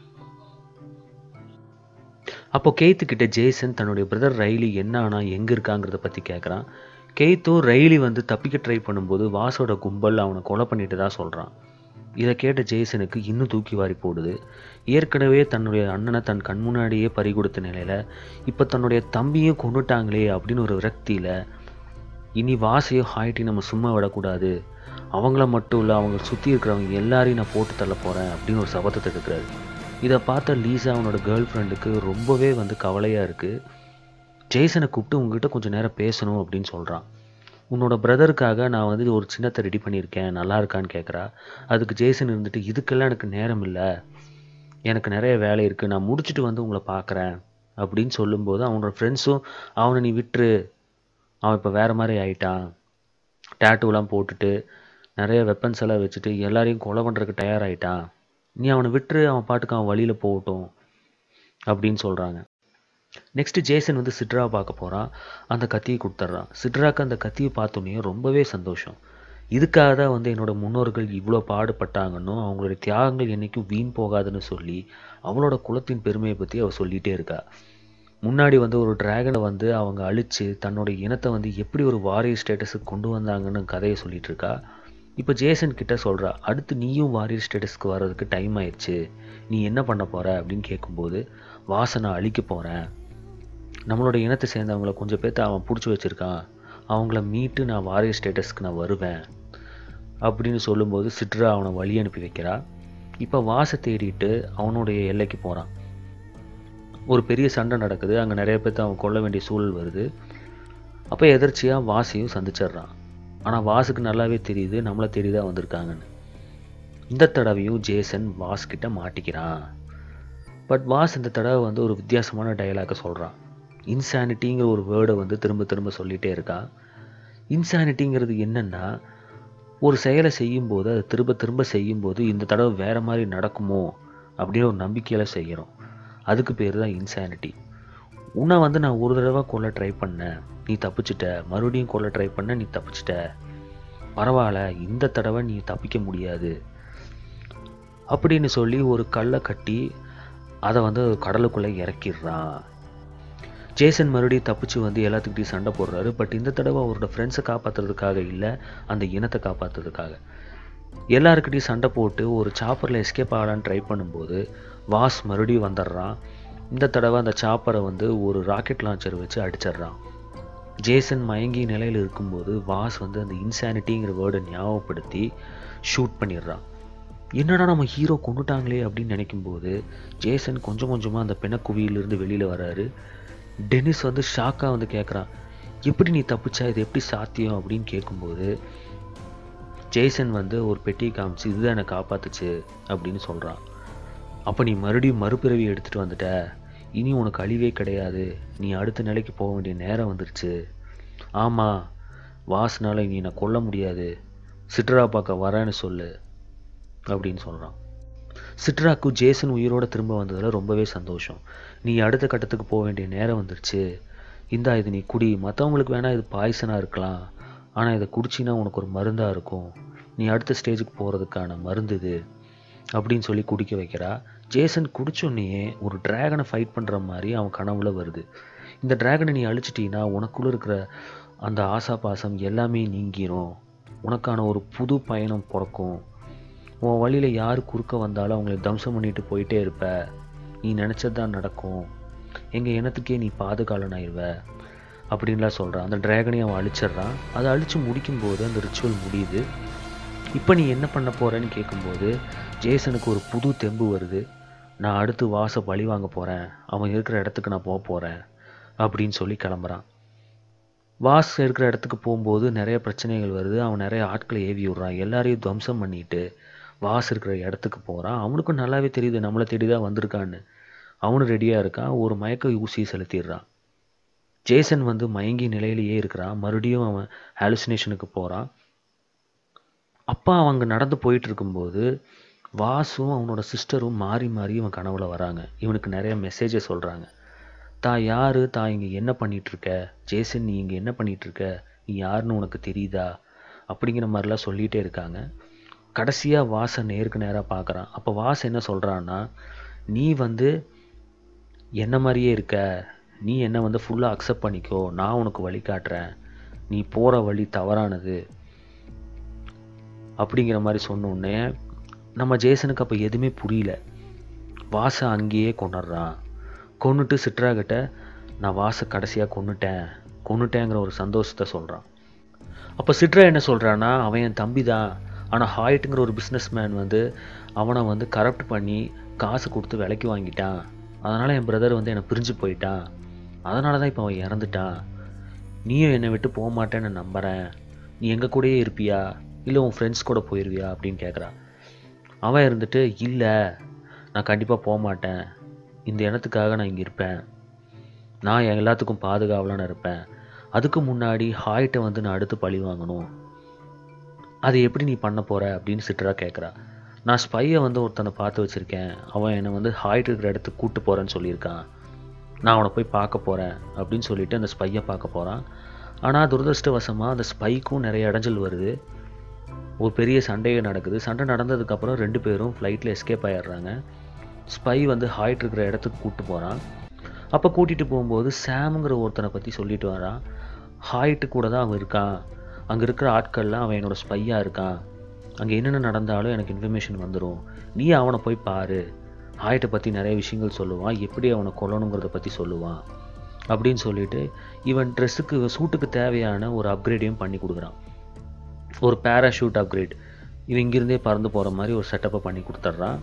அப்போ கெய்த்துக்கிட்ட ஜேசன் தன்னுடைய பிரதர் ரைலி என்ன ஆனா எங்கே இருக்காங்கிறத பற்றி கேட்குறான் கெய்த்தோ ரைலி வந்து தப்பிக்க ட்ரை பண்ணும்போது வாசோட கும்பல் அவனை கொலை பண்ணிட்டு தான் சொல்கிறான் இதை கேட்ட ஜேசனுக்கு இன்னும் தூக்கி வாரி போடுது ஏற்கனவே தன்னுடைய அண்ணனை தன் கண் முன்னாடியே பறி கொடுத்த நிலையில் இப்போ தன்னுடைய தம்பியும் கொண்டுட்டாங்களே அப்படின்னு ஒரு விரக்தியில் இனி வாசையும் ஹாய்ட்டி நம்ம சும்மா விடக்கூடாது அவங்கள மட்டும் இல்லை அவங்க சுற்றி இருக்கிறவங்க எல்லாரையும் நான் போட்டு தள்ள போகிறேன் அப்படின்னு ஒரு சபதத்தை எடுக்கிறாரு இதை பார்த்த லீசா அவனோட கேர்ள் ஃப்ரெண்டுக்கு ரொம்பவே வந்து கவலையாக இருக்குது ஜெய்சனை கூப்பிட்டு உங்ககிட்ட கொஞ்சம் நேரம் பேசணும் அப்படின்னு சொல்கிறான் உன்னோட பிரதருக்காக நான் வந்து ஒரு சின்னத்தை ரெடி பண்ணியிருக்கேன் நல்லா இருக்கான்னு கேட்குறா அதுக்கு ஜேசன் இருந்துட்டு இதுக்கெல்லாம் எனக்கு நேரம் இல்லை எனக்கு நிறைய வேலை இருக்குது நான் முடிச்சுட்டு வந்து உங்களை பார்க்குறேன் அப்படின்னு சொல்லும்போது அவனோட ஃப்ரெண்ட்ஸும் அவனை நீ விட்டுரு அவன் இப்போ வேறு மாதிரி ஆயிட்டான் டேட்டூலாம் போட்டுட்டு நிறைய வெப்பன்ஸ் எல்லாம் வச்சுட்டு எல்லாரையும் கொலை பண்ணுறதுக்கு தயாராகிட்டான் நீ அவனை விட்டுரு அவன் பாட்டுக்கு அவன் வழியில் போகட்டும் அப்படின்னு சொல்கிறாங்க நெக்ஸ்ட்டு ஜேசன் வந்து சிட்ரா பார்க்க போகிறான் அந்த கத்தியை கொடுத்துட்றான் சிட்ராக்கு அந்த கத்தியை பார்த்தோன்னே ரொம்பவே சந்தோஷம் இதுக்காக தான் வந்து என்னோட முன்னோர்கள் இவ்வளோ பாடுபட்டாங்கன்னு அவங்களுடைய தியாகங்கள் என்றைக்கும் வீண் போகாதுன்னு சொல்லி அவளோட குலத்தின் பெருமையை பற்றி அவள் சொல்லிகிட்டே இருக்கா முன்னாடி வந்து ஒரு டிராகனை வந்து அவங்க அழித்து தன்னோட இனத்தை வந்து எப்படி ஒரு வாரியர் ஸ்டேட்டஸுக்கு கொண்டு வந்தாங்கன்னு கதையை சொல்லிட்டு இருக்கா இப்போ ஜேசன் கிட்ட சொல்கிறா அடுத்து நீயும் வாரியர் ஸ்டேட்டஸ்க்கு வர்றதுக்கு டைம் ஆயிடுச்சு நீ என்ன பண்ண போகிற அப்படின்னு கேட்கும்போது வாசனை அழிக்க போகிறேன் நம்மளோட இனத்தை சேர்ந்தவங்கள கொஞ்சம் பேர்த்த அவன் பிடிச்சி வச்சுருக்கான் அவங்கள மீட்டு நான் வாரியர் ஸ்டேட்டஸ்க்கு நான் வருவேன் அப்படின்னு சொல்லும்போது சிட்ரா அவனை வழி அனுப்பி வைக்கிறா இப்போ வாசை தேடிட்டு அவனுடைய எல்லைக்கு போகிறான் ஒரு பெரிய சண்டை நடக்குது அங்கே நிறைய பேர்த்த அவன் கொல்ல வேண்டிய சூழல் வருது அப்போ எதிர்ச்சியாக வாசியும் சந்திச்சிடுறான் ஆனால் வாசுக்கு நல்லாவே தெரியுது நம்மளை தேடி தான் வந்திருக்காங்கன்னு இந்த தடவையும் ஜேசன் வாஸ் கிட்ட மாட்டிக்கிறான் பட் வாஸ் இந்த தடவை வந்து ஒரு வித்தியாசமான டயலாக்கை சொல்கிறான் இன்சானிட்டிங்கிற ஒரு வேர்டை வந்து திரும்ப திரும்ப சொல்லிகிட்டே இருக்கான் இன்சானிட்டிங்கிறது என்னென்னா ஒரு செயலை செய்யும்போது அதை திரும்ப திரும்ப செய்யும்போது இந்த தடவை வேறு மாதிரி நடக்குமோ அப்படின்னு ஒரு நம்பிக்கையில் செய்கிறோம் அதுக்கு பேர் தான் இன்சானிட்டி உன்னை வந்து நான் ஒரு தடவை கொல்ல ட்ரை பண்ணேன் நீ தப்பிச்சிட்ட மறுபடியும் கொல்ல ட்ரை பண்ண நீ தப்பிச்சிட்ட பரவாயில்ல இந்த தடவை நீ தப்பிக்க முடியாது அப்படின்னு சொல்லி ஒரு கல்லை கட்டி அதை வந்து கடலுக்குள்ளே இறக்கிடுறான் ஜேசன் மறுபடியும் தப்பிச்சு வந்து எல்லாத்துக்கிட்டையும் சண்டை போடுறாரு பட் இந்த தடவை அவரோட ஃப்ரெண்ட்ஸை காப்பாற்றுறதுக்காக இல்லை அந்த இனத்தை காப்பாற்றுறதுக்காக எல்லாருக்கிட்டையும் சண்டை போட்டு ஒரு சாப்பரில் எஸ்கேப் ஆகலான்னு ட்ரை பண்ணும்போது வாஸ் மறுபடியும் வந்துடுறான் இந்த தடவை அந்த சாப்பரை வந்து ஒரு ராக்கெட் லான்ச்சர் வச்சு அடிச்சிடுறான் ஜேசன் மயங்கி நிலையில் இருக்கும்போது வாஸ் வந்து அந்த இன்சானிட்டிங்கிற வேர்டை ஞாபகப்படுத்தி ஷூட் பண்ணிடுறான் என்னடா நம்ம ஹீரோ கொண்டுட்டாங்களே அப்படின்னு நினைக்கும்போது ஜேசன் கொஞ்சம் கொஞ்சமாக அந்த பிணக்குவியிலிருந்து வெளியில் வராரு டெனிஸ் வந்து ஷாக்காக வந்து கேட்குறான் எப்படி நீ தப்பிச்சா இது எப்படி சாத்தியம் அப்படின்னு கேட்கும்போது ஜேசன் வந்து ஒரு பெட்டியை காமிச்சு இதுதான் என்னை காப்பாத்துச்சு அப்படின்னு சொல்கிறான் அப்போ நீ மறுபடியும் மறுபிறவி எடுத்துகிட்டு வந்துட்ட இனி உனக்கு அழிவே கிடையாது நீ அடுத்த நிலைக்கு போக வேண்டிய நேரம் வந்துருச்சு ஆமாம் வாசனால நீ என்னை கொல்ல முடியாது சிட்ரா பார்க்க வரேன்னு சொல்லு அப்படின்னு சொல்கிறான் சிட்ராக்கு ஜேசன் உயிரோட திரும்ப வந்ததில் ரொம்பவே சந்தோஷம் நீ அடுத்த கட்டத்துக்கு போக வேண்டிய நேரம் வந்துருச்சு இந்தா இது நீ குடி மற்றவங்களுக்கு வேணால் இது பாய்சனாக இருக்கலாம் ஆனால் இதை குடிச்சின்னா உனக்கு ஒரு மருந்தாக இருக்கும் நீ அடுத்த ஸ்டேஜுக்கு போகிறதுக்கான மருந்து இது அப்படின்னு சொல்லி குடிக்க வைக்கிறா ஜேசன் குடிச்சோடனே ஒரு டிராகனை ஃபைட் பண்ணுற மாதிரி அவன் கனவுல வருது இந்த டிராகனை நீ அழிச்சிட்டீங்கன்னா உனக்குள்ளே இருக்கிற அந்த ஆசா பாசம் எல்லாமே நீங்கிரும் உனக்கான ஒரு புது பயணம் பிறக்கும் உன் வழியில் யார் குறுக்க வந்தாலும் அவங்கள தம்சம் பண்ணிட்டு போயிட்டே இருப்ப நீ நினச்சது தான் நடக்கும் எங்கள் இனத்துக்கே நீ பாதுகாலனாயிருவ அப்படின்லாம் சொல்கிறான் அந்த டிராகனையும் அவன் அழிச்சிடுறான் அதை அழித்து முடிக்கும்போது அந்த ரிச்சுவல் முடியுது இப்போ நீ என்ன பண்ண போகிறேன்னு கேட்கும்போது ஜேசனுக்கு ஒரு புது தெம்பு வருது நான் அடுத்து வாச பழி வாங்க போகிறேன் அவன் இருக்கிற இடத்துக்கு நான் போக போகிறேன் அப்படின்னு சொல்லி கிளம்புறான் வாஸ் இருக்கிற இடத்துக்கு போகும்போது நிறைய பிரச்சனைகள் வருது அவன் நிறைய ஆட்களை ஏவி விடுறான் எல்லாரையும் துவம்சம் பண்ணிட்டு வாஸ் இருக்கிற இடத்துக்கு போகிறான் அவனுக்கும் நல்லாவே தெரியுது நம்மளை தேடி தான் வந்திருக்கான்னு அவனும் ரெடியாக இருக்கான் ஒரு மயக்க ஊசி செலுத்திடுறான் ஜேசன் வந்து மயங்கி நிலையிலேயே இருக்கிறான் மறுபடியும் அவன் ஹாலுசினேஷனுக்கு போகிறான் அப்பா அவங்க நடந்து போயிட்டு இருக்கும்போது வாசும் அவனோட சிஸ்டரும் மாறி மாறி இவன் கனவுல வராங்க இவனுக்கு நிறைய மெசேஜை சொல்கிறாங்க தான் யாரு தான் இங்கே என்ன பண்ணிட்டு இருக்க ஜேசன் நீ இங்கே என்ன பண்ணிட்டு இருக்க நீ யாருன்னு உனக்கு தெரியுதா அப்படிங்கிற மாதிரிலாம் சொல்லிகிட்டே இருக்காங்க கடைசியாக வாசை நேருக்கு நேராக பார்க்குறான் அப்போ வாஸ் என்ன சொல்கிறான்னா நீ வந்து என்ன மாதிரியே இருக்க நீ என்னை வந்து ஃபுல்லாக அக்செப்ட் பண்ணிக்கோ நான் உனக்கு வழி காட்டுறேன் நீ போகிற வழி தவறானது அப்படிங்கிற மாதிரி சொன்னோடனே நம்ம ஜேசனுக்கு அப்போ எதுவுமே புரியல வாசை அங்கேயே கொண்டுடுறான் கொன்னுட்டு சிட்ராகிட்ட நான் வாசை கடைசியாக கொன்னுட்டேன் கொன்னுட்டேங்கிற ஒரு சந்தோஷத்தை சொல்கிறான் அப்போ சிட்ரா என்ன சொல்கிறான்னா அவன் என் தம்பி தான் ஆனால் ஹாய்ட்டுங்கிற ஒரு பிஸ்னஸ் மேன் வந்து அவனை வந்து கரப்ட் பண்ணி காசு கொடுத்து விலைக்கு வாங்கிட்டான் அதனால் என் பிரதர் வந்து என்னை பிரிஞ்சு போயிட்டான் அதனால தான் இப்போ அவன் இறந்துட்டான் நீயும் என்னை விட்டு போக மாட்டேன்னு நம்புகிறேன் நீ எங்கள் கூடயே இருப்பியா இல்லை உன் ஃப்ரெண்ட்ஸ் கூட போயிடுவியா அப்படின்னு கேட்குறான் அவன் இருந்துட்டு இல்லை நான் கண்டிப்பாக போக மாட்டேன் இந்த இனத்துக்காக நான் இங்கே இருப்பேன் நான் எல்லாத்துக்கும் பாதுகாவலான இருப்பேன் அதுக்கு முன்னாடி ஹாய்ட்டை வந்து நான் அடுத்து பழி வாங்கணும் அதை எப்படி நீ பண்ண போகிற அப்படின்னு சிட்ரா கேட்குறா நான் ஸ்பையை வந்து ஒருத்தனை பார்த்து வச்சுருக்கேன் அவன் என்னை வந்து ஹாய்ட் இருக்கிற இடத்துக்கு கூட்டு போகிறேன்னு சொல்லியிருக்கான் நான் அவனை போய் பார்க்க போகிறேன் அப்படின்னு சொல்லிட்டு அந்த ஸ்பையை பார்க்க போகிறான் ஆனால் துரதிருஷ்டவசமாக அந்த ஸ்பைக்கும் நிறைய இடைஞ்சல் வருது ஒரு பெரிய சண்டையே நடக்குது சண்டை நடந்ததுக்கப்புறம் ரெண்டு பேரும் ஃப்ளைட்டில் எஸ்கேப் ஆயிடுறாங்க ஸ்பை வந்து ஹாய்ட் இருக்கிற இடத்துக்கு கூப்பிட்டு போகிறான் அப்போ கூட்டிகிட்டு போகும்போது சாமுங்கிற ஒருத்தனை பற்றி சொல்லிட்டு வரான் ஹாய்ட்டு கூட தான் அவன் இருக்கான் அங்கே இருக்கிற ஆட்கள்லாம் அவன் என்னோட ஸ்பையாக இருக்கான் அங்கே என்னென்ன நடந்தாலும் எனக்கு இன்ஃபர்மேஷன் வந்துடும் நீ அவனை போய் பாரு ஹாய்ட்டை பற்றி நிறைய விஷயங்கள் சொல்லுவான் எப்படி அவனை கொல்லணுங்கிறத பற்றி சொல்லுவான் அப்படின்னு சொல்லிட்டு இவன் ட்ரெஸ்ஸுக்கு சூட்டுக்கு தேவையான ஒரு அப்கிரேடையும் பண்ணி கொடுக்குறான் ஒரு பேராஷூட் அப்கிரேட் இவன் இங்கிருந்தே பறந்து போகிற மாதிரி ஒரு செட்டப்பை பண்ணி கொடுத்துட்றான்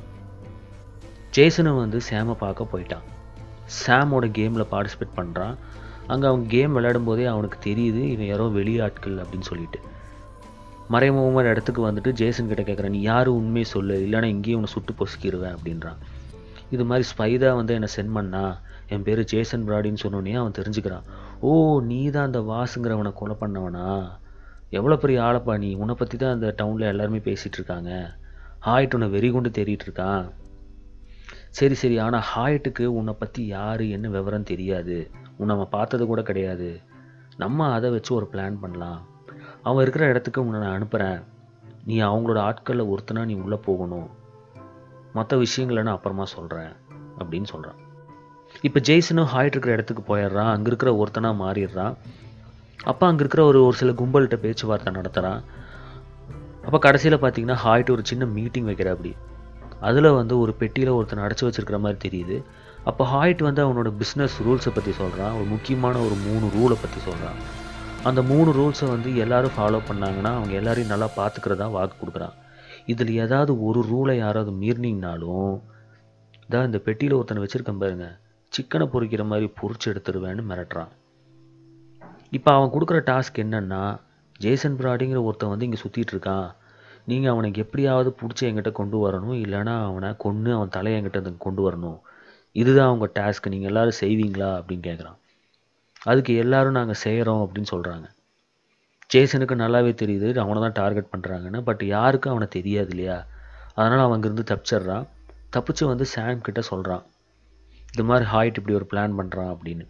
ஜேசனும் வந்து சேமை பார்க்க போயிட்டான் சாமோட கேமில் பார்ட்டிசிபேட் பண்ணுறான் அங்கே அவன் கேம் விளையாடும் போதே அவனுக்கு தெரியுது இவன் யாரோ வெளியாட்கள் அப்படின்னு சொல்லிட்டு மறைமுகமாக இடத்துக்கு வந்துட்டு ஜேசன் கிட்ட கேட்குறான் நீ யார் உண்மையை சொல்லு இல்லைன்னா இங்கேயும் உன்னை சுட்டு பொசுக்கிடுவேன் அப்படின்றான் இது மாதிரி ஸ்பைதா வந்து என்னை சென்ட் பண்ணா என் பேர் ஜேசன் பிராடின்னு சொன்னோன்னே அவன் தெரிஞ்சுக்கிறான் ஓ நீ தான் அந்த வாசுங்கிறவனை கொலை பண்ணவனா எவ்வளோ பெரிய ஆளப்பா நீ உன்னை பற்றி தான் அந்த டவுனில் எல்லாருமே பேசிகிட்டு இருக்காங்க ஹாய்ட் உன்னை வெறி கொண்டு தேடிட்டு இருக்கான் சரி சரி ஆனால் ஹாய்ட்டுக்கு உன்னை பற்றி யார் என்ன விவரம் தெரியாது உன்னை அவன் பார்த்தது கூட கிடையாது நம்ம அதை வச்சு ஒரு பிளான் பண்ணலாம் அவன் இருக்கிற இடத்துக்கு உன்னை நான் அனுப்புகிறேன் நீ அவங்களோட ஆட்களில் ஒருத்தனா நீ உள்ளே போகணும் மற்ற விஷயங்களை நான் அப்புறமா சொல்கிறேன் அப்படின்னு சொல்கிறான் இப்போ ஜெய்சனும் ஹாய்ட் இருக்கிற இடத்துக்கு போயிடுறான் அங்கே இருக்கிற ஒருத்தனா மாறிடுறான் அப்போ அங்கே இருக்கிற ஒரு ஒரு சில கும்பல்கிட்ட பேச்சுவார்த்தை நடத்துகிறான் அப்போ கடைசியில் பார்த்தீங்கன்னா ஹாய்ட் ஒரு சின்ன மீட்டிங் வைக்கிற அப்படி அதில் வந்து ஒரு பெட்டியில் ஒருத்தனை அடைச்சி வச்சிருக்கிற மாதிரி தெரியுது அப்போ ஹாய்ட் வந்து அவனோட பிஸ்னஸ் ரூல்ஸை பற்றி சொல்கிறான் ஒரு முக்கியமான ஒரு மூணு ரூலை பற்றி சொல்கிறான் அந்த மூணு ரூல்ஸை வந்து எல்லாரும் ஃபாலோ பண்ணாங்கன்னா அவங்க எல்லாரையும் நல்லா பார்த்துக்கிறதா வாக்கு கொடுக்குறான் இதில் ஏதாவது ஒரு ரூலை யாராவது மீறினீங்கனாலும் இதான் இந்த பெட்டியில் ஒருத்தனை வச்சுருக்கேன் பாருங்க சிக்கனை பொறிக்கிற மாதிரி பொறிச்சு எடுத்துருவேன்னு மிரட்டுறான் இப்போ அவன் கொடுக்குற டாஸ்க் என்னன்னா ஜேசன் பிராடிங்கிற ஒருத்தன் வந்து இங்கே சுற்றிட்டு இருக்கான் நீங்கள் அவனுக்கு எப்படியாவது பிடிச்சி என்கிட்ட கொண்டு வரணும் இல்லைன்னா அவனை கொன்று அவன் தலையை என்கிட்ட வந்து கொண்டு வரணும் இதுதான் அவங்க டாஸ்க் நீங்கள் எல்லாரும் செய்வீங்களா அப்படின்னு கேட்குறான் அதுக்கு எல்லாரும் நாங்கள் செய்கிறோம் அப்படின்னு சொல்கிறாங்க ஜேசனுக்கு நல்லாவே தெரியுது அவனை தான் டார்கெட் பண்ணுறாங்கன்னு பட் யாருக்கும் அவனை தெரியாது இல்லையா அதனால் அவன் அங்கேருந்து தப்பிச்சிட்றான் தப்பிச்சு வந்து சாம் கிட்ட சொல்கிறான் இது மாதிரி ஹாய்ட் இப்படி ஒரு பிளான் பண்ணுறான் அப்படின்னு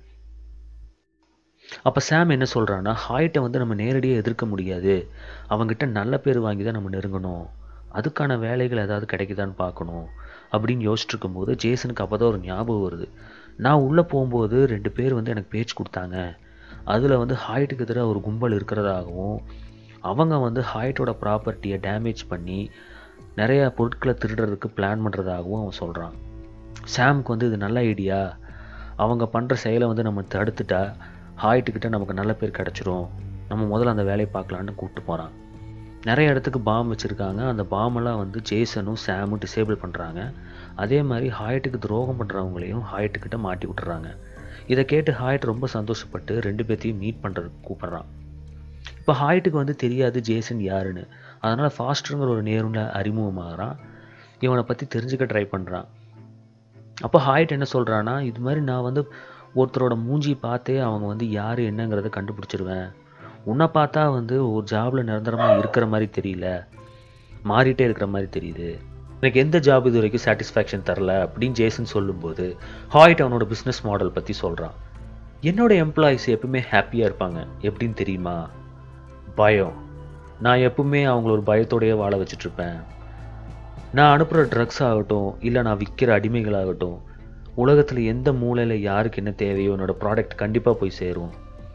அப்போ சாம் என்ன சொல்கிறான்னா ஹாய்ட்டை வந்து நம்ம நேரடியாக எதிர்க்க முடியாது அவங்ககிட்ட நல்ல பேர் வாங்கி தான் நம்ம நெருங்கணும் அதுக்கான வேலைகள் ஏதாவது கிடைக்குதான்னு பார்க்கணும் அப்படின்னு யோசிச்சுட்டு இருக்கும்போது ஜேசனுக்கு அப்போ தான் ஒரு ஞாபகம் வருது நான் உள்ளே போகும்போது ரெண்டு பேர் வந்து எனக்கு பேச்சு கொடுத்தாங்க அதில் வந்து ஹாய்ட்டுக்கு எதிராக ஒரு கும்பல் இருக்கிறதாகவும் அவங்க வந்து ஹாய்ட்டோட ப்ராப்பர்ட்டியை டேமேஜ் பண்ணி நிறைய பொருட்களை திருடுறதுக்கு பிளான் பண்ணுறதாகவும் அவன் சொல்கிறான் சாம்க்கு வந்து இது நல்ல ஐடியா அவங்க பண்ணுற செயலை வந்து நம்ம தடுத்துட்டா ஹாய்ட்டுக்கிட்ட நமக்கு நல்ல பேர் கிடச்சிரும் நம்ம முதல்ல அந்த வேலையை பார்க்கலான்னு கூப்பிட்டு போகிறான் நிறைய இடத்துக்கு பாம் வச்சுருக்காங்க அந்த பாமெல்லாம் வந்து ஜேசனும் சாமும் டிசேபிள் பண்ணுறாங்க அதே மாதிரி ஹாய்ட்டுக்கு துரோகம் பண்ணுறவங்களையும் ஹாய்ட்டுக்கிட்ட மாட்டி விட்டுறாங்க இதை கேட்டு ஹாய்ட் ரொம்ப சந்தோஷப்பட்டு ரெண்டு பேர்த்தையும் மீட் பண்ணுறதுக்கு கூப்பிட்றான் இப்போ ஹாய்ட்டுக்கு வந்து தெரியாது ஜேசன் யாருன்னு அதனால் ஃபாஸ்டருங்கிற ஒரு நேருல அறிமுகமாகறான் இவனை பற்றி தெரிஞ்சுக்க ட்ரை பண்ணுறான் அப்போ ஹாய்ட் என்ன சொல்கிறான்னா இது மாதிரி நான் வந்து ஒருத்தரோட மூஞ்சி பார்த்தே அவங்க வந்து யார் என்னங்கிறத கண்டுபிடிச்சிருவேன் உன்னை பார்த்தா வந்து ஒரு ஜாபில் நிரந்தரமாக இருக்கிற மாதிரி தெரியல மாறிட்டே இருக்கிற மாதிரி தெரியுது எனக்கு எந்த ஜாப் இது வரைக்கும் சாட்டிஸ்ஃபேக்ஷன் தரல அப்படின்னு ஜேசன் சொல்லும்போது ஹாய்ட் அவனோட பிஸ்னஸ் மாடல் பற்றி சொல்கிறான் என்னோட எம்ப்ளாயிஸ் எப்பவுமே ஹாப்பியாக இருப்பாங்க எப்படின்னு தெரியுமா பயம் நான் எப்பவுமே அவங்கள ஒரு பயத்தோடயே வாழ வச்சுட்ருப்பேன் நான் அனுப்புகிற ட்ரக்ஸ் ஆகட்டும் இல்லை நான் விற்கிற அடிமைகளாகட்டும் உலகத்தில் எந்த மூலையில் யாருக்கு என்ன தேவையோ என்னோட ப்ராடக்ட் கண்டிப்பாக போய் சேரும்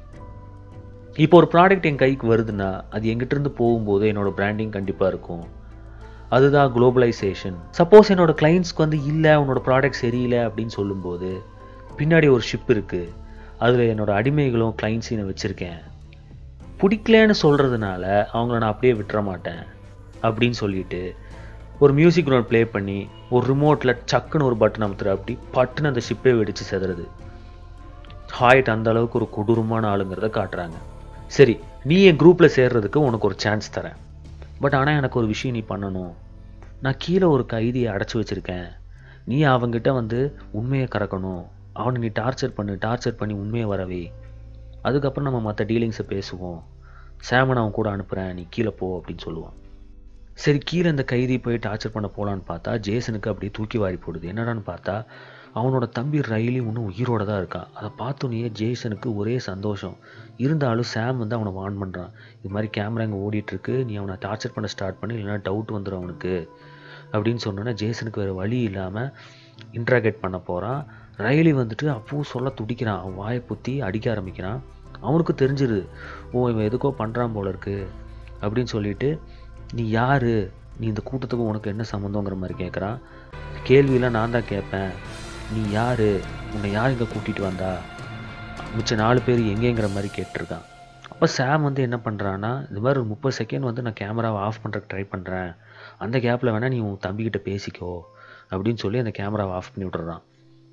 இப்போ ஒரு ப்ராடக்ட் என் கைக்கு வருதுன்னா அது எங்கிட்ட இருந்து போகும்போது என்னோட பிராண்டிங் கண்டிப்பாக இருக்கும் அதுதான் குளோபலைசேஷன் சப்போஸ் என்னோட கிளைண்ட்ஸ்க்கு வந்து இல்லை உன்னோட ப்ராடக்ட் சரியில்லை அப்படின்னு சொல்லும்போது பின்னாடி ஒரு ஷிப் இருக்குது அதில் என்னோட அடிமைகளும் கிளைண்ட்ஸையும் நான் வச்சுருக்கேன் பிடிக்கலன்னு சொல்கிறதுனால அவங்கள நான் அப்படியே விட்டுற மாட்டேன் அப்படின்னு சொல்லிட்டு ஒரு மியூசிக் நோட் ப்ளே பண்ணி ஒரு ரிமோட்டில் சக்குன்னு ஒரு பட்டன் அமுத்துற அப்படி பட்டுன்னு அந்த ஷிப்பே வெடிச்சு செதறது ஹாய்ட் அந்த அளவுக்கு ஒரு கொடூரமான ஆளுங்கிறத காட்டுறாங்க சரி நீ என் குரூப்பில் சேர்றதுக்கு உனக்கு ஒரு சான்ஸ் தரேன் பட் ஆனால் எனக்கு ஒரு விஷயம் நீ பண்ணணும் நான் கீழே ஒரு கைதியை அடைச்சி வச்சுருக்கேன் நீ அவங்கிட்ட வந்து உண்மையை கறக்கணும் அவனை நீ டார்ச்சர் பண்ணு டார்ச்சர் பண்ணி உண்மையை வரவே அதுக்கப்புறம் நம்ம மற்ற டீலிங்ஸை பேசுவோம் சாமன் அவன் கூட அனுப்புகிறேன் நீ கீழே போ அப்படின்னு சொல்லுவான் சரி கீழே இந்த கைதி போய் டார்ச்சர் பண்ண போகலான்னு பார்த்தா ஜேசனுக்கு அப்படியே தூக்கி வாரி போடுது என்னடான்னு பார்த்தா அவனோட தம்பி ரயிலி இன்னும் உயிரோட தான் இருக்கான் அதை பார்த்தோன்னே ஜேசனுக்கு ஒரே சந்தோஷம் இருந்தாலும் சாம் வந்து அவனை வார்ன் பண்ணுறான் இது மாதிரி கேமரா இங்கே ஓடிட்டுருக்கு நீ அவனை டார்ச்சர் பண்ண ஸ்டார்ட் பண்ணி இல்லைன்னா டவுட் வந்துடும் அவனுக்கு அப்படின்னு சொன்னோன்னே ஜேசனுக்கு வேறு வழி இல்லாமல் இன்ட்ராகேட் பண்ண போகிறான் ரைலி வந்துட்டு அப்பவும் சொல்ல துடிக்கிறான் அவன் வாயை புத்தி அடிக்க ஆரம்பிக்கிறான் அவனுக்கு தெரிஞ்சிருது ஓ இவன் எதுக்கோ பண்ணுறான் போல இருக்கு அப்படின்னு சொல்லிட்டு நீ யாரு நீ இந்த கூட்டத்துக்கு உனக்கு என்ன சம்மந்தங்கிற மாதிரி கேட்குறான் கேள்வியெல்லாம் நான் தான் கேட்பேன் நீ யாரு உன்னை யார் இங்கே கூட்டிகிட்டு வந்தா மிச்ச நாலு பேர் எங்கேங்கிற மாதிரி கேட்டிருக்கான் அப்போ சாம் வந்து என்ன பண்ணுறான்னா இந்த மாதிரி ஒரு முப்பது செகண்ட் வந்து நான் கேமராவை ஆஃப் பண்ணுறதுக்கு ட்ரை பண்ணுறேன் அந்த கேப்பில் வேணால் நீ உன் தம்பிக்கிட்ட பேசிக்கோ அப்படின்னு சொல்லி அந்த கேமராவை ஆஃப் பண்ணி விட்டுறான்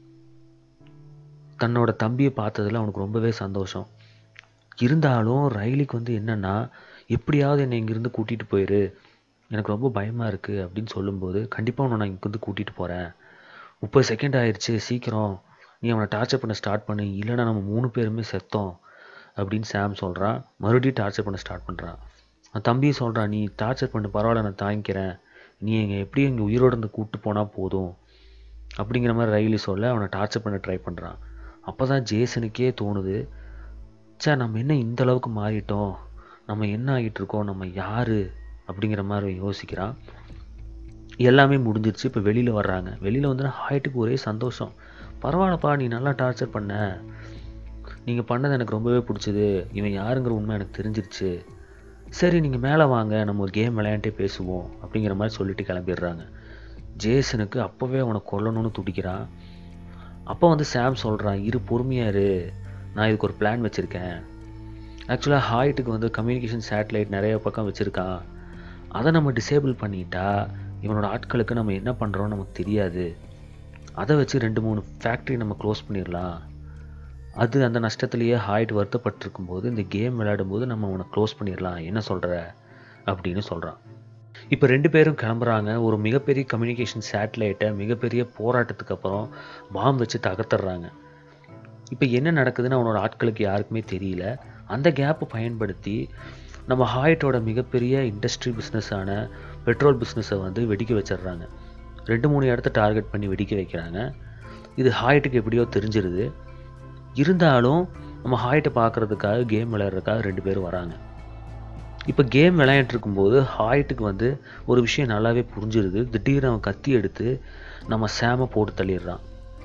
தன்னோட தம்பியை பார்த்ததுல அவனுக்கு ரொம்பவே சந்தோஷம் இருந்தாலும் ரயிலுக்கு வந்து என்னன்னா எப்படியாவது என்னை இங்கேருந்து கூட்டிகிட்டு போயிரு எனக்கு ரொம்ப பயமாக இருக்குது அப்படின்னு சொல்லும்போது கண்டிப்பாக உன்னை நான் இங்கேருந்து கூட்டிகிட்டு போகிறேன் முப்பது செகண்ட் ஆயிடுச்சு சீக்கிரம் நீ அவனை டார்ச்சர் பண்ண ஸ்டார்ட் பண்ணு இல்லைன்னா நம்ம மூணு பேருமே செத்தோம் அப்படின்னு சாம் சொல்கிறான் மறுபடியும் டார்ச்சர் பண்ண ஸ்டார்ட் பண்ணுறான் அவன் தம்பியும் சொல்கிறான் நீ டார்ச்சர் பண்ணு பரவாயில்ல நான் தாங்கிக்கிறேன் நீ எங்க எப்படியும் இங்கே உயிரோடு இருந்து கூப்பிட்டு போனால் போதும் அப்படிங்கிற மாதிரி ரயிலி சொல்ல அவனை டார்ச்சர் பண்ண ட்ரை பண்ணுறான் அப்போ தான் ஜேசனுக்கே தோணுது சே நம்ம என்ன இந்த அளவுக்கு மாறிட்டோம் நம்ம என்ன ஆகிட்டு இருக்கோம் நம்ம யாரு அப்படிங்கிற மாதிரி யோசிக்கிறான் எல்லாமே முடிஞ்சிருச்சு இப்போ வெளியில் வர்றாங்க வெளியில் வந்து ஹாய்ட்டுக்கு ஒரே சந்தோஷம் பரவாயில்லப்பா நீ நல்லா டார்ச்சர் பண்ண நீங்கள் பண்ணது எனக்கு ரொம்பவே பிடிச்சது இவன் யாருங்கிற உண்மை எனக்கு தெரிஞ்சிருச்சு சரி நீங்கள் மேலே வாங்க நம்ம ஒரு கேம் விளையாண்டே பேசுவோம் அப்படிங்கிற மாதிரி சொல்லிட்டு கிளம்பிடுறாங்க ஜேசனுக்கு அப்போவே அவனை கொல்லணும்னு துடிக்கிறான் அப்போ வந்து சாம் சொல்கிறான் இரு பொறுமையா இரு நான் இதுக்கு ஒரு பிளான் வச்சுருக்கேன் ஆக்சுவலாக ஹாய்ட்டுக்கு வந்து கம்யூனிகேஷன் சேட்டலைட் நிறைய பக்கம் வச்சுருக்கான் அதை நம்ம டிசேபிள் பண்ணிட்டா இவனோட ஆட்களுக்கு நம்ம என்ன பண்ணுறோம் நமக்கு தெரியாது அதை வச்சு ரெண்டு மூணு ஃபேக்ட்ரி நம்ம க்ளோஸ் பண்ணிடலாம் அது அந்த நஷ்டத்துலேயே ஹாய்ட் வருத்தப்பட்டிருக்கும் போது இந்த கேம் விளையாடும்போது நம்ம அவனை க்ளோஸ் பண்ணிடலாம் என்ன சொல்கிற அப்படின்னு சொல்கிறான் இப்போ ரெண்டு பேரும் கிளம்புறாங்க ஒரு மிகப்பெரிய கம்யூனிகேஷன் சேட்டலைட்டை மிகப்பெரிய போராட்டத்துக்கு அப்புறம் பாம் வச்சு தகர்த்துறாங்க இப்போ என்ன நடக்குதுன்னு அவனோட ஆட்களுக்கு யாருக்குமே தெரியல அந்த கேப்பை பயன்படுத்தி நம்ம ஹாய்ட்டோட மிகப்பெரிய இண்டஸ்ட்ரி பிஸ்னஸான பெட்ரோல் பிஸ்னஸை வந்து வெடிக்க வச்சிடுறாங்க ரெண்டு மூணு இடத்த டார்கெட் பண்ணி வெடிக்க வைக்கிறாங்க இது ஹாய்ட்டுக்கு எப்படியோ தெரிஞ்சிருது இருந்தாலும் நம்ம ஹாய்ட்டை பார்க்குறதுக்காக கேம் விளையாடுறதுக்காக ரெண்டு பேரும் வராங்க இப்போ கேம் விளையாண்டுட்டு இருக்கும்போது ஹாய்ட்டுக்கு வந்து ஒரு விஷயம் நல்லாவே புரிஞ்சிருது திடீர்னு அவன் கத்தி எடுத்து நம்ம சேம போட்டு தள்ளிடுறான்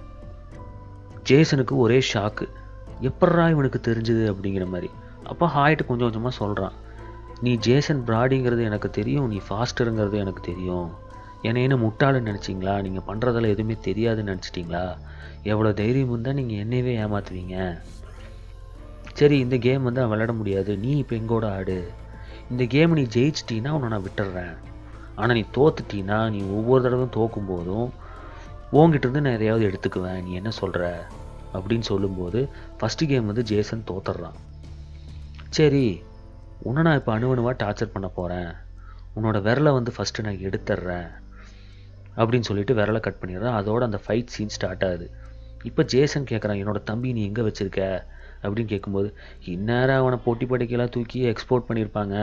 ஜேசனுக்கு ஒரே ஷாக்கு எப்பட்றா இவனுக்கு தெரிஞ்சுது அப்படிங்கிற மாதிரி அப்போ ஹாய்ட்டு கொஞ்சம் கொஞ்சமாக சொல்கிறான் நீ ஜேசன் பிராடிங்கிறது எனக்கு தெரியும் நீ ஃபாஸ்டருங்கிறது எனக்கு தெரியும் என்னை என்ன முட்டாளுன்னு நினச்சிங்களா நீங்கள் பண்ணுறதெல்லாம் எதுவுமே தெரியாதுன்னு நினச்சிட்டிங்களா எவ்வளோ தைரியம் இருந்தால் நீங்கள் என்னையவே ஏமாத்துவீங்க சரி இந்த கேம் வந்து அவன் விளையாட முடியாது நீ இப்போ எங்கூட ஆடு இந்த கேம் நீ ஜெயிச்சிட்டீன்னா உன்னை நான் விட்டுடுறேன் ஆனால் நீ தோத்துட்டீன்னா நீ ஒவ்வொரு தடவையும் தோக்கும் போதும் உங்ககிட்ட இருந்து நான் எதையாவது எடுத்துக்குவேன் நீ என்ன சொல்கிற அப்படின்னு சொல்லும்போது ஃபஸ்ட்டு கேம் வந்து ஜேசன் தோத்துடுறான் சரி உன்னை நான் இப்போ அணுவணுவாக டார்ச்சர் பண்ண போகிறேன் உன்னோட விரலை வந்து ஃபஸ்ட்டு நான் எடுத்துட்றேன் அப்படின்னு சொல்லிட்டு விரலை கட் பண்ணிடுறேன் அதோட அந்த ஃபைட் சீன் ஸ்டார்ட் ஆகுது இப்போ ஜேசன் கேட்குறான் என்னோட தம்பி நீ எங்கே வச்சிருக்க அப்படின்னு கேட்கும்போது இந்நேரம் அவனை போட்டி படைக்கெல்லாம் தூக்கி எக்ஸ்போர்ட் பண்ணியிருப்பாங்க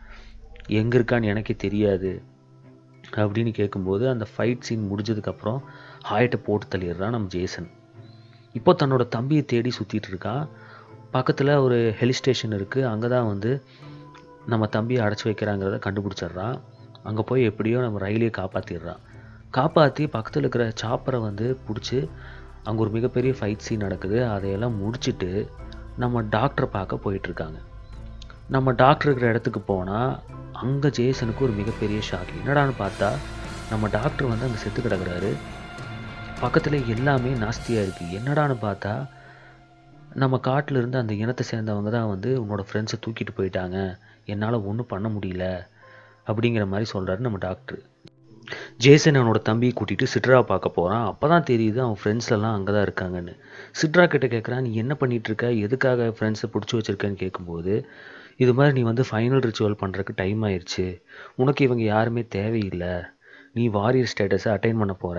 எங்கே இருக்கான்னு எனக்கே தெரியாது அப்படின்னு கேட்கும்போது அந்த ஃபைட் சீன் முடிஞ்சதுக்கப்புறம் ஹாய்ட்டை போட்டு தள்ளிடுறான் நம்ம ஜேசன் இப்போ தன்னோட தம்பியை தேடி சுற்றிட்டு இருக்கான் பக்கத்தில் ஒரு ஹில் ஸ்டேஷன் இருக்குது அங்கே தான் வந்து நம்ம தம்பியை அடைச்சி வைக்கிறாங்கிறத கண்டுபிடிச்சிட்றான் அங்கே போய் எப்படியோ நம்ம ரயிலையே காப்பாற்றிடுறான் காப்பாற்றி பக்கத்தில் இருக்கிற சாப்பரை வந்து பிடிச்சி அங்கே ஒரு மிகப்பெரிய ஃபைட் சீன் நடக்குது அதையெல்லாம் முடிச்சுட்டு நம்ம டாக்டரை பார்க்க போயிட்டுருக்காங்க நம்ம டாக்டர் இருக்கிற இடத்துக்கு போனால் அங்கே ஜேசனுக்கு ஒரு மிகப்பெரிய ஷாக் என்னடான்னு பார்த்தா நம்ம டாக்டர் வந்து அங்கே செத்து கிடக்குறாரு பக்கத்தில் எல்லாமே நாஸ்தியாக இருக்குது என்னடான்னு பார்த்தா நம்ம காட்டில் இருந்து அந்த இனத்தை சேர்ந்தவங்க தான் வந்து உன்னோட ஃப்ரெண்ட்ஸை தூக்கிட்டு போயிட்டாங்க என்னால் ஒன்றும் பண்ண முடியல அப்படிங்கிற மாதிரி சொல்கிறாரு நம்ம டாக்டர் ஜேசன் அவனோட தம்பியை கூட்டிகிட்டு சிட்ரா பார்க்க போகிறான் அப்போ தான் தெரியுது அவன் ஃப்ரெண்ட்ஸ் எல்லாம் அங்கே தான் இருக்காங்கன்னு சிட்ரா கிட்ட கேட்குறான் நீ என்ன பண்ணிட்டு இருக்க எதுக்காக ஃப்ரெண்ட்ஸை பிடிச்சி வச்சிருக்கேன்னு கேட்கும்போது இது மாதிரி நீ வந்து ஃபைனல் ரிச்சுவல் பண்ணுறதுக்கு டைம் ஆயிடுச்சு உனக்கு இவங்க யாருமே தேவையில்லை நீ வாரியர் ஸ்டேட்டஸை அட்டைன் பண்ண போகிற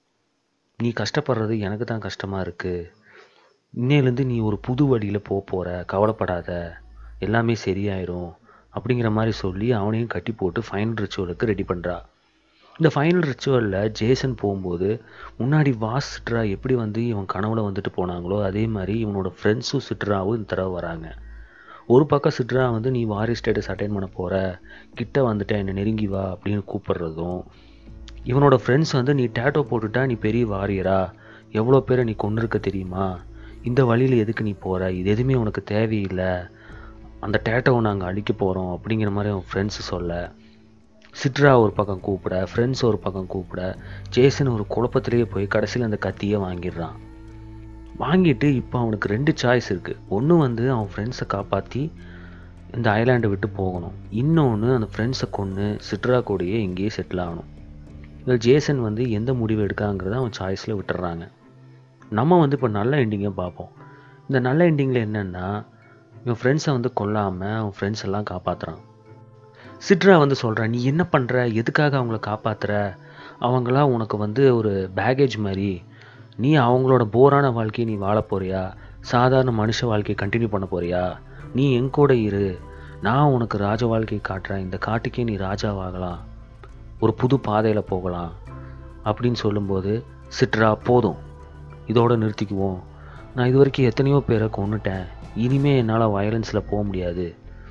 நீ கஷ்டப்படுறது எனக்கு தான் கஷ்டமாக இருக்குது இன்னையிலேருந்து நீ ஒரு புது வழியில் போக போகிற கவலைப்படாத எல்லாமே சரியாயிரும் அப்படிங்கிற மாதிரி சொல்லி அவனையும் கட்டி போட்டு ஃபைனல் ரிச்சுவலுக்கு ரெடி பண்ணுறா இந்த ஃபைனல் ரிச்சுவலில் ஜேசன் போகும்போது முன்னாடி வாஸ் சிட்ரா எப்படி வந்து இவன் கனவுல வந்துட்டு போனாங்களோ அதே மாதிரி இவனோட ஃப்ரெண்ட்ஸும் சிட்ராவும் இந்த தடவை வராங்க ஒரு பக்கம் சிட்ரா வந்து நீ வாரி ஸ்டேட்டஸ் அட்டைன் பண்ண போகிற கிட்ட வந்துட்டேன் என்னை நெருங்கி வா அப்படின்னு கூப்பிடுறதும் இவனோட ஃப்ரெண்ட்ஸ் வந்து நீ டேட்டோ போட்டுட்டா நீ பெரிய வாரியரா எவ்வளோ பேரை நீ கொண்டு இருக்க தெரியுமா இந்த வழியில் எதுக்கு நீ போகிற இது எதுவுமே உனக்கு தேவையில்லை அந்த டேட்டோவை நாங்கள் அழிக்க போகிறோம் அப்படிங்கிற மாதிரி அவன் ஃப்ரெண்ட்ஸு சொல்ல சிட்ரா ஒரு பக்கம் கூப்பிட ஃப்ரெண்ட்ஸ் ஒரு பக்கம் கூப்பிட ஜேசன் ஒரு குழப்பத்திலேயே போய் கடைசியில் அந்த கத்தியை வாங்கிடுறான் வாங்கிட்டு இப்போ அவனுக்கு ரெண்டு சாய்ஸ் இருக்குது ஒன்று வந்து அவன் ஃப்ரெண்ட்ஸை காப்பாற்றி இந்த ஐலாண்டை விட்டு போகணும் இன்னொன்று அந்த ஃப்ரெண்ட்ஸை கொன்று சிட்ரா கூடயே இங்கேயே செட்டில் ஆகணும் இதில் ஜேசன் வந்து எந்த முடிவு எடுக்காங்கிறத அவன் சாய்ஸில் விட்டுறாங்க நம்ம வந்து இப்போ நல்ல எண்டிங்கை பார்ப்போம் இந்த நல்ல எண்டிங்கில் என்னென்னா இவன் ஃப்ரெண்ட்ஸை வந்து கொல்லாமல் அவன் ஃப்ரெண்ட்ஸ் எல்லாம் காப்பாற்றுறான் சிட்ரா வந்து சொல்கிறான் நீ என்ன பண்ணுற எதுக்காக அவங்கள காப்பாற்றுற அவங்களாம் உனக்கு வந்து ஒரு பேகேஜ் மாதிரி நீ அவங்களோட போரான வாழ்க்கையை நீ வாழ போறியா சாதாரண மனுஷ வாழ்க்கையை கண்டினியூ பண்ண போறியா நீ என் கூட இரு நான் உனக்கு ராஜ வாழ்க்கையை காட்டுறேன் இந்த காட்டுக்கே நீ ராஜாவாகலாம் ஒரு புது பாதையில் போகலாம் அப்படின்னு சொல்லும்போது சிட்ரா போதும் இதோட நிறுத்திக்குவோம் நான் இது வரைக்கும் எத்தனையோ பேரை கொன்னுட்டேன் இனிமே என்னால் வயலன்ஸில் போக முடியாது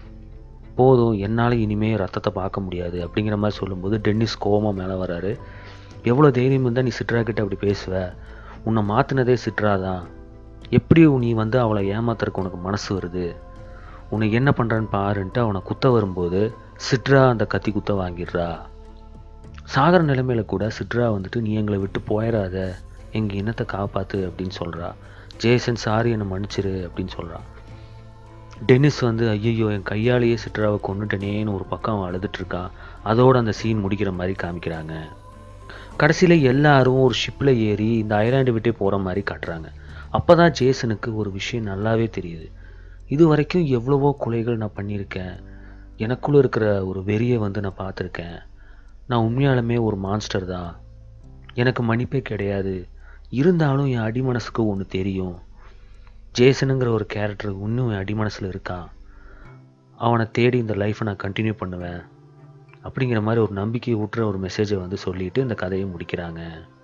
போதும் என்னால் இனிமே ரத்தத்தை பார்க்க முடியாது அப்படிங்கிற மாதிரி சொல்லும்போது டென்னிஸ் கோவமாக மேலே வராரு எவ்வளோ தைரியம் இருந்தால் நீ சிட்ரா கிட்ட அப்படி பேசுவ உன்னை மாற்றினதே சிட்ரா தான் எப்படி நீ வந்து அவளை ஏமாத்துறதுக்கு உனக்கு மனசு வருது உனக்கு என்ன பண்ணுறான்னு பாருன்ட்டு அவனை குத்த வரும்போது சிட்ரா அந்த கத்தி குத்த வாங்கிடுறா சாகர நிலைமையில கூட சிட்ரா வந்துட்டு நீ எங்களை விட்டு போயிடாத எங்கள் இனத்தை காப்பாற்று அப்படின்னு சொல்கிறா ஜேசன் சாரி என்னை மன்னிச்சிரு அப்படின்னு சொல்கிறான் டென்னிஸ் வந்து ஐயோ என் கையாலேயே சிட்ராவை கொண்டுட்டனேன்னு ஒரு பக்கம் அவன் அழுதுட்டு இருக்கான் அதோட அந்த சீன் முடிக்கிற மாதிரி காமிக்கிறாங்க கடைசியில் எல்லாரும் ஒரு ஷிப்பில் ஏறி இந்த ஐலாண்டு விட்டே போகிற மாதிரி காட்டுறாங்க அப்போ தான் ஜேசனுக்கு ஒரு விஷயம் நல்லாவே தெரியுது இது வரைக்கும் எவ்வளவோ கொலைகள் நான் பண்ணியிருக்கேன் எனக்குள்ளே இருக்கிற ஒரு வெறியை வந்து நான் பார்த்துருக்கேன் நான் உண்மையாலுமே ஒரு மான்ஸ்டர் தான் எனக்கு மன்னிப்பே கிடையாது இருந்தாலும் என் அடிமனசுக்கு ஒன்று தெரியும் ஜேசனுங்கிற ஒரு கேரக்டர் இன்னும் என் அடிமனசில் இருக்கான் அவனை தேடி இந்த லைஃப்பை நான் கண்டினியூ பண்ணுவேன் அப்படிங்கிற மாதிரி ஒரு நம்பிக்கை ஊட்டுற ஒரு மெசேஜை வந்து சொல்லிட்டு இந்த கதையை முடிக்கிறாங்க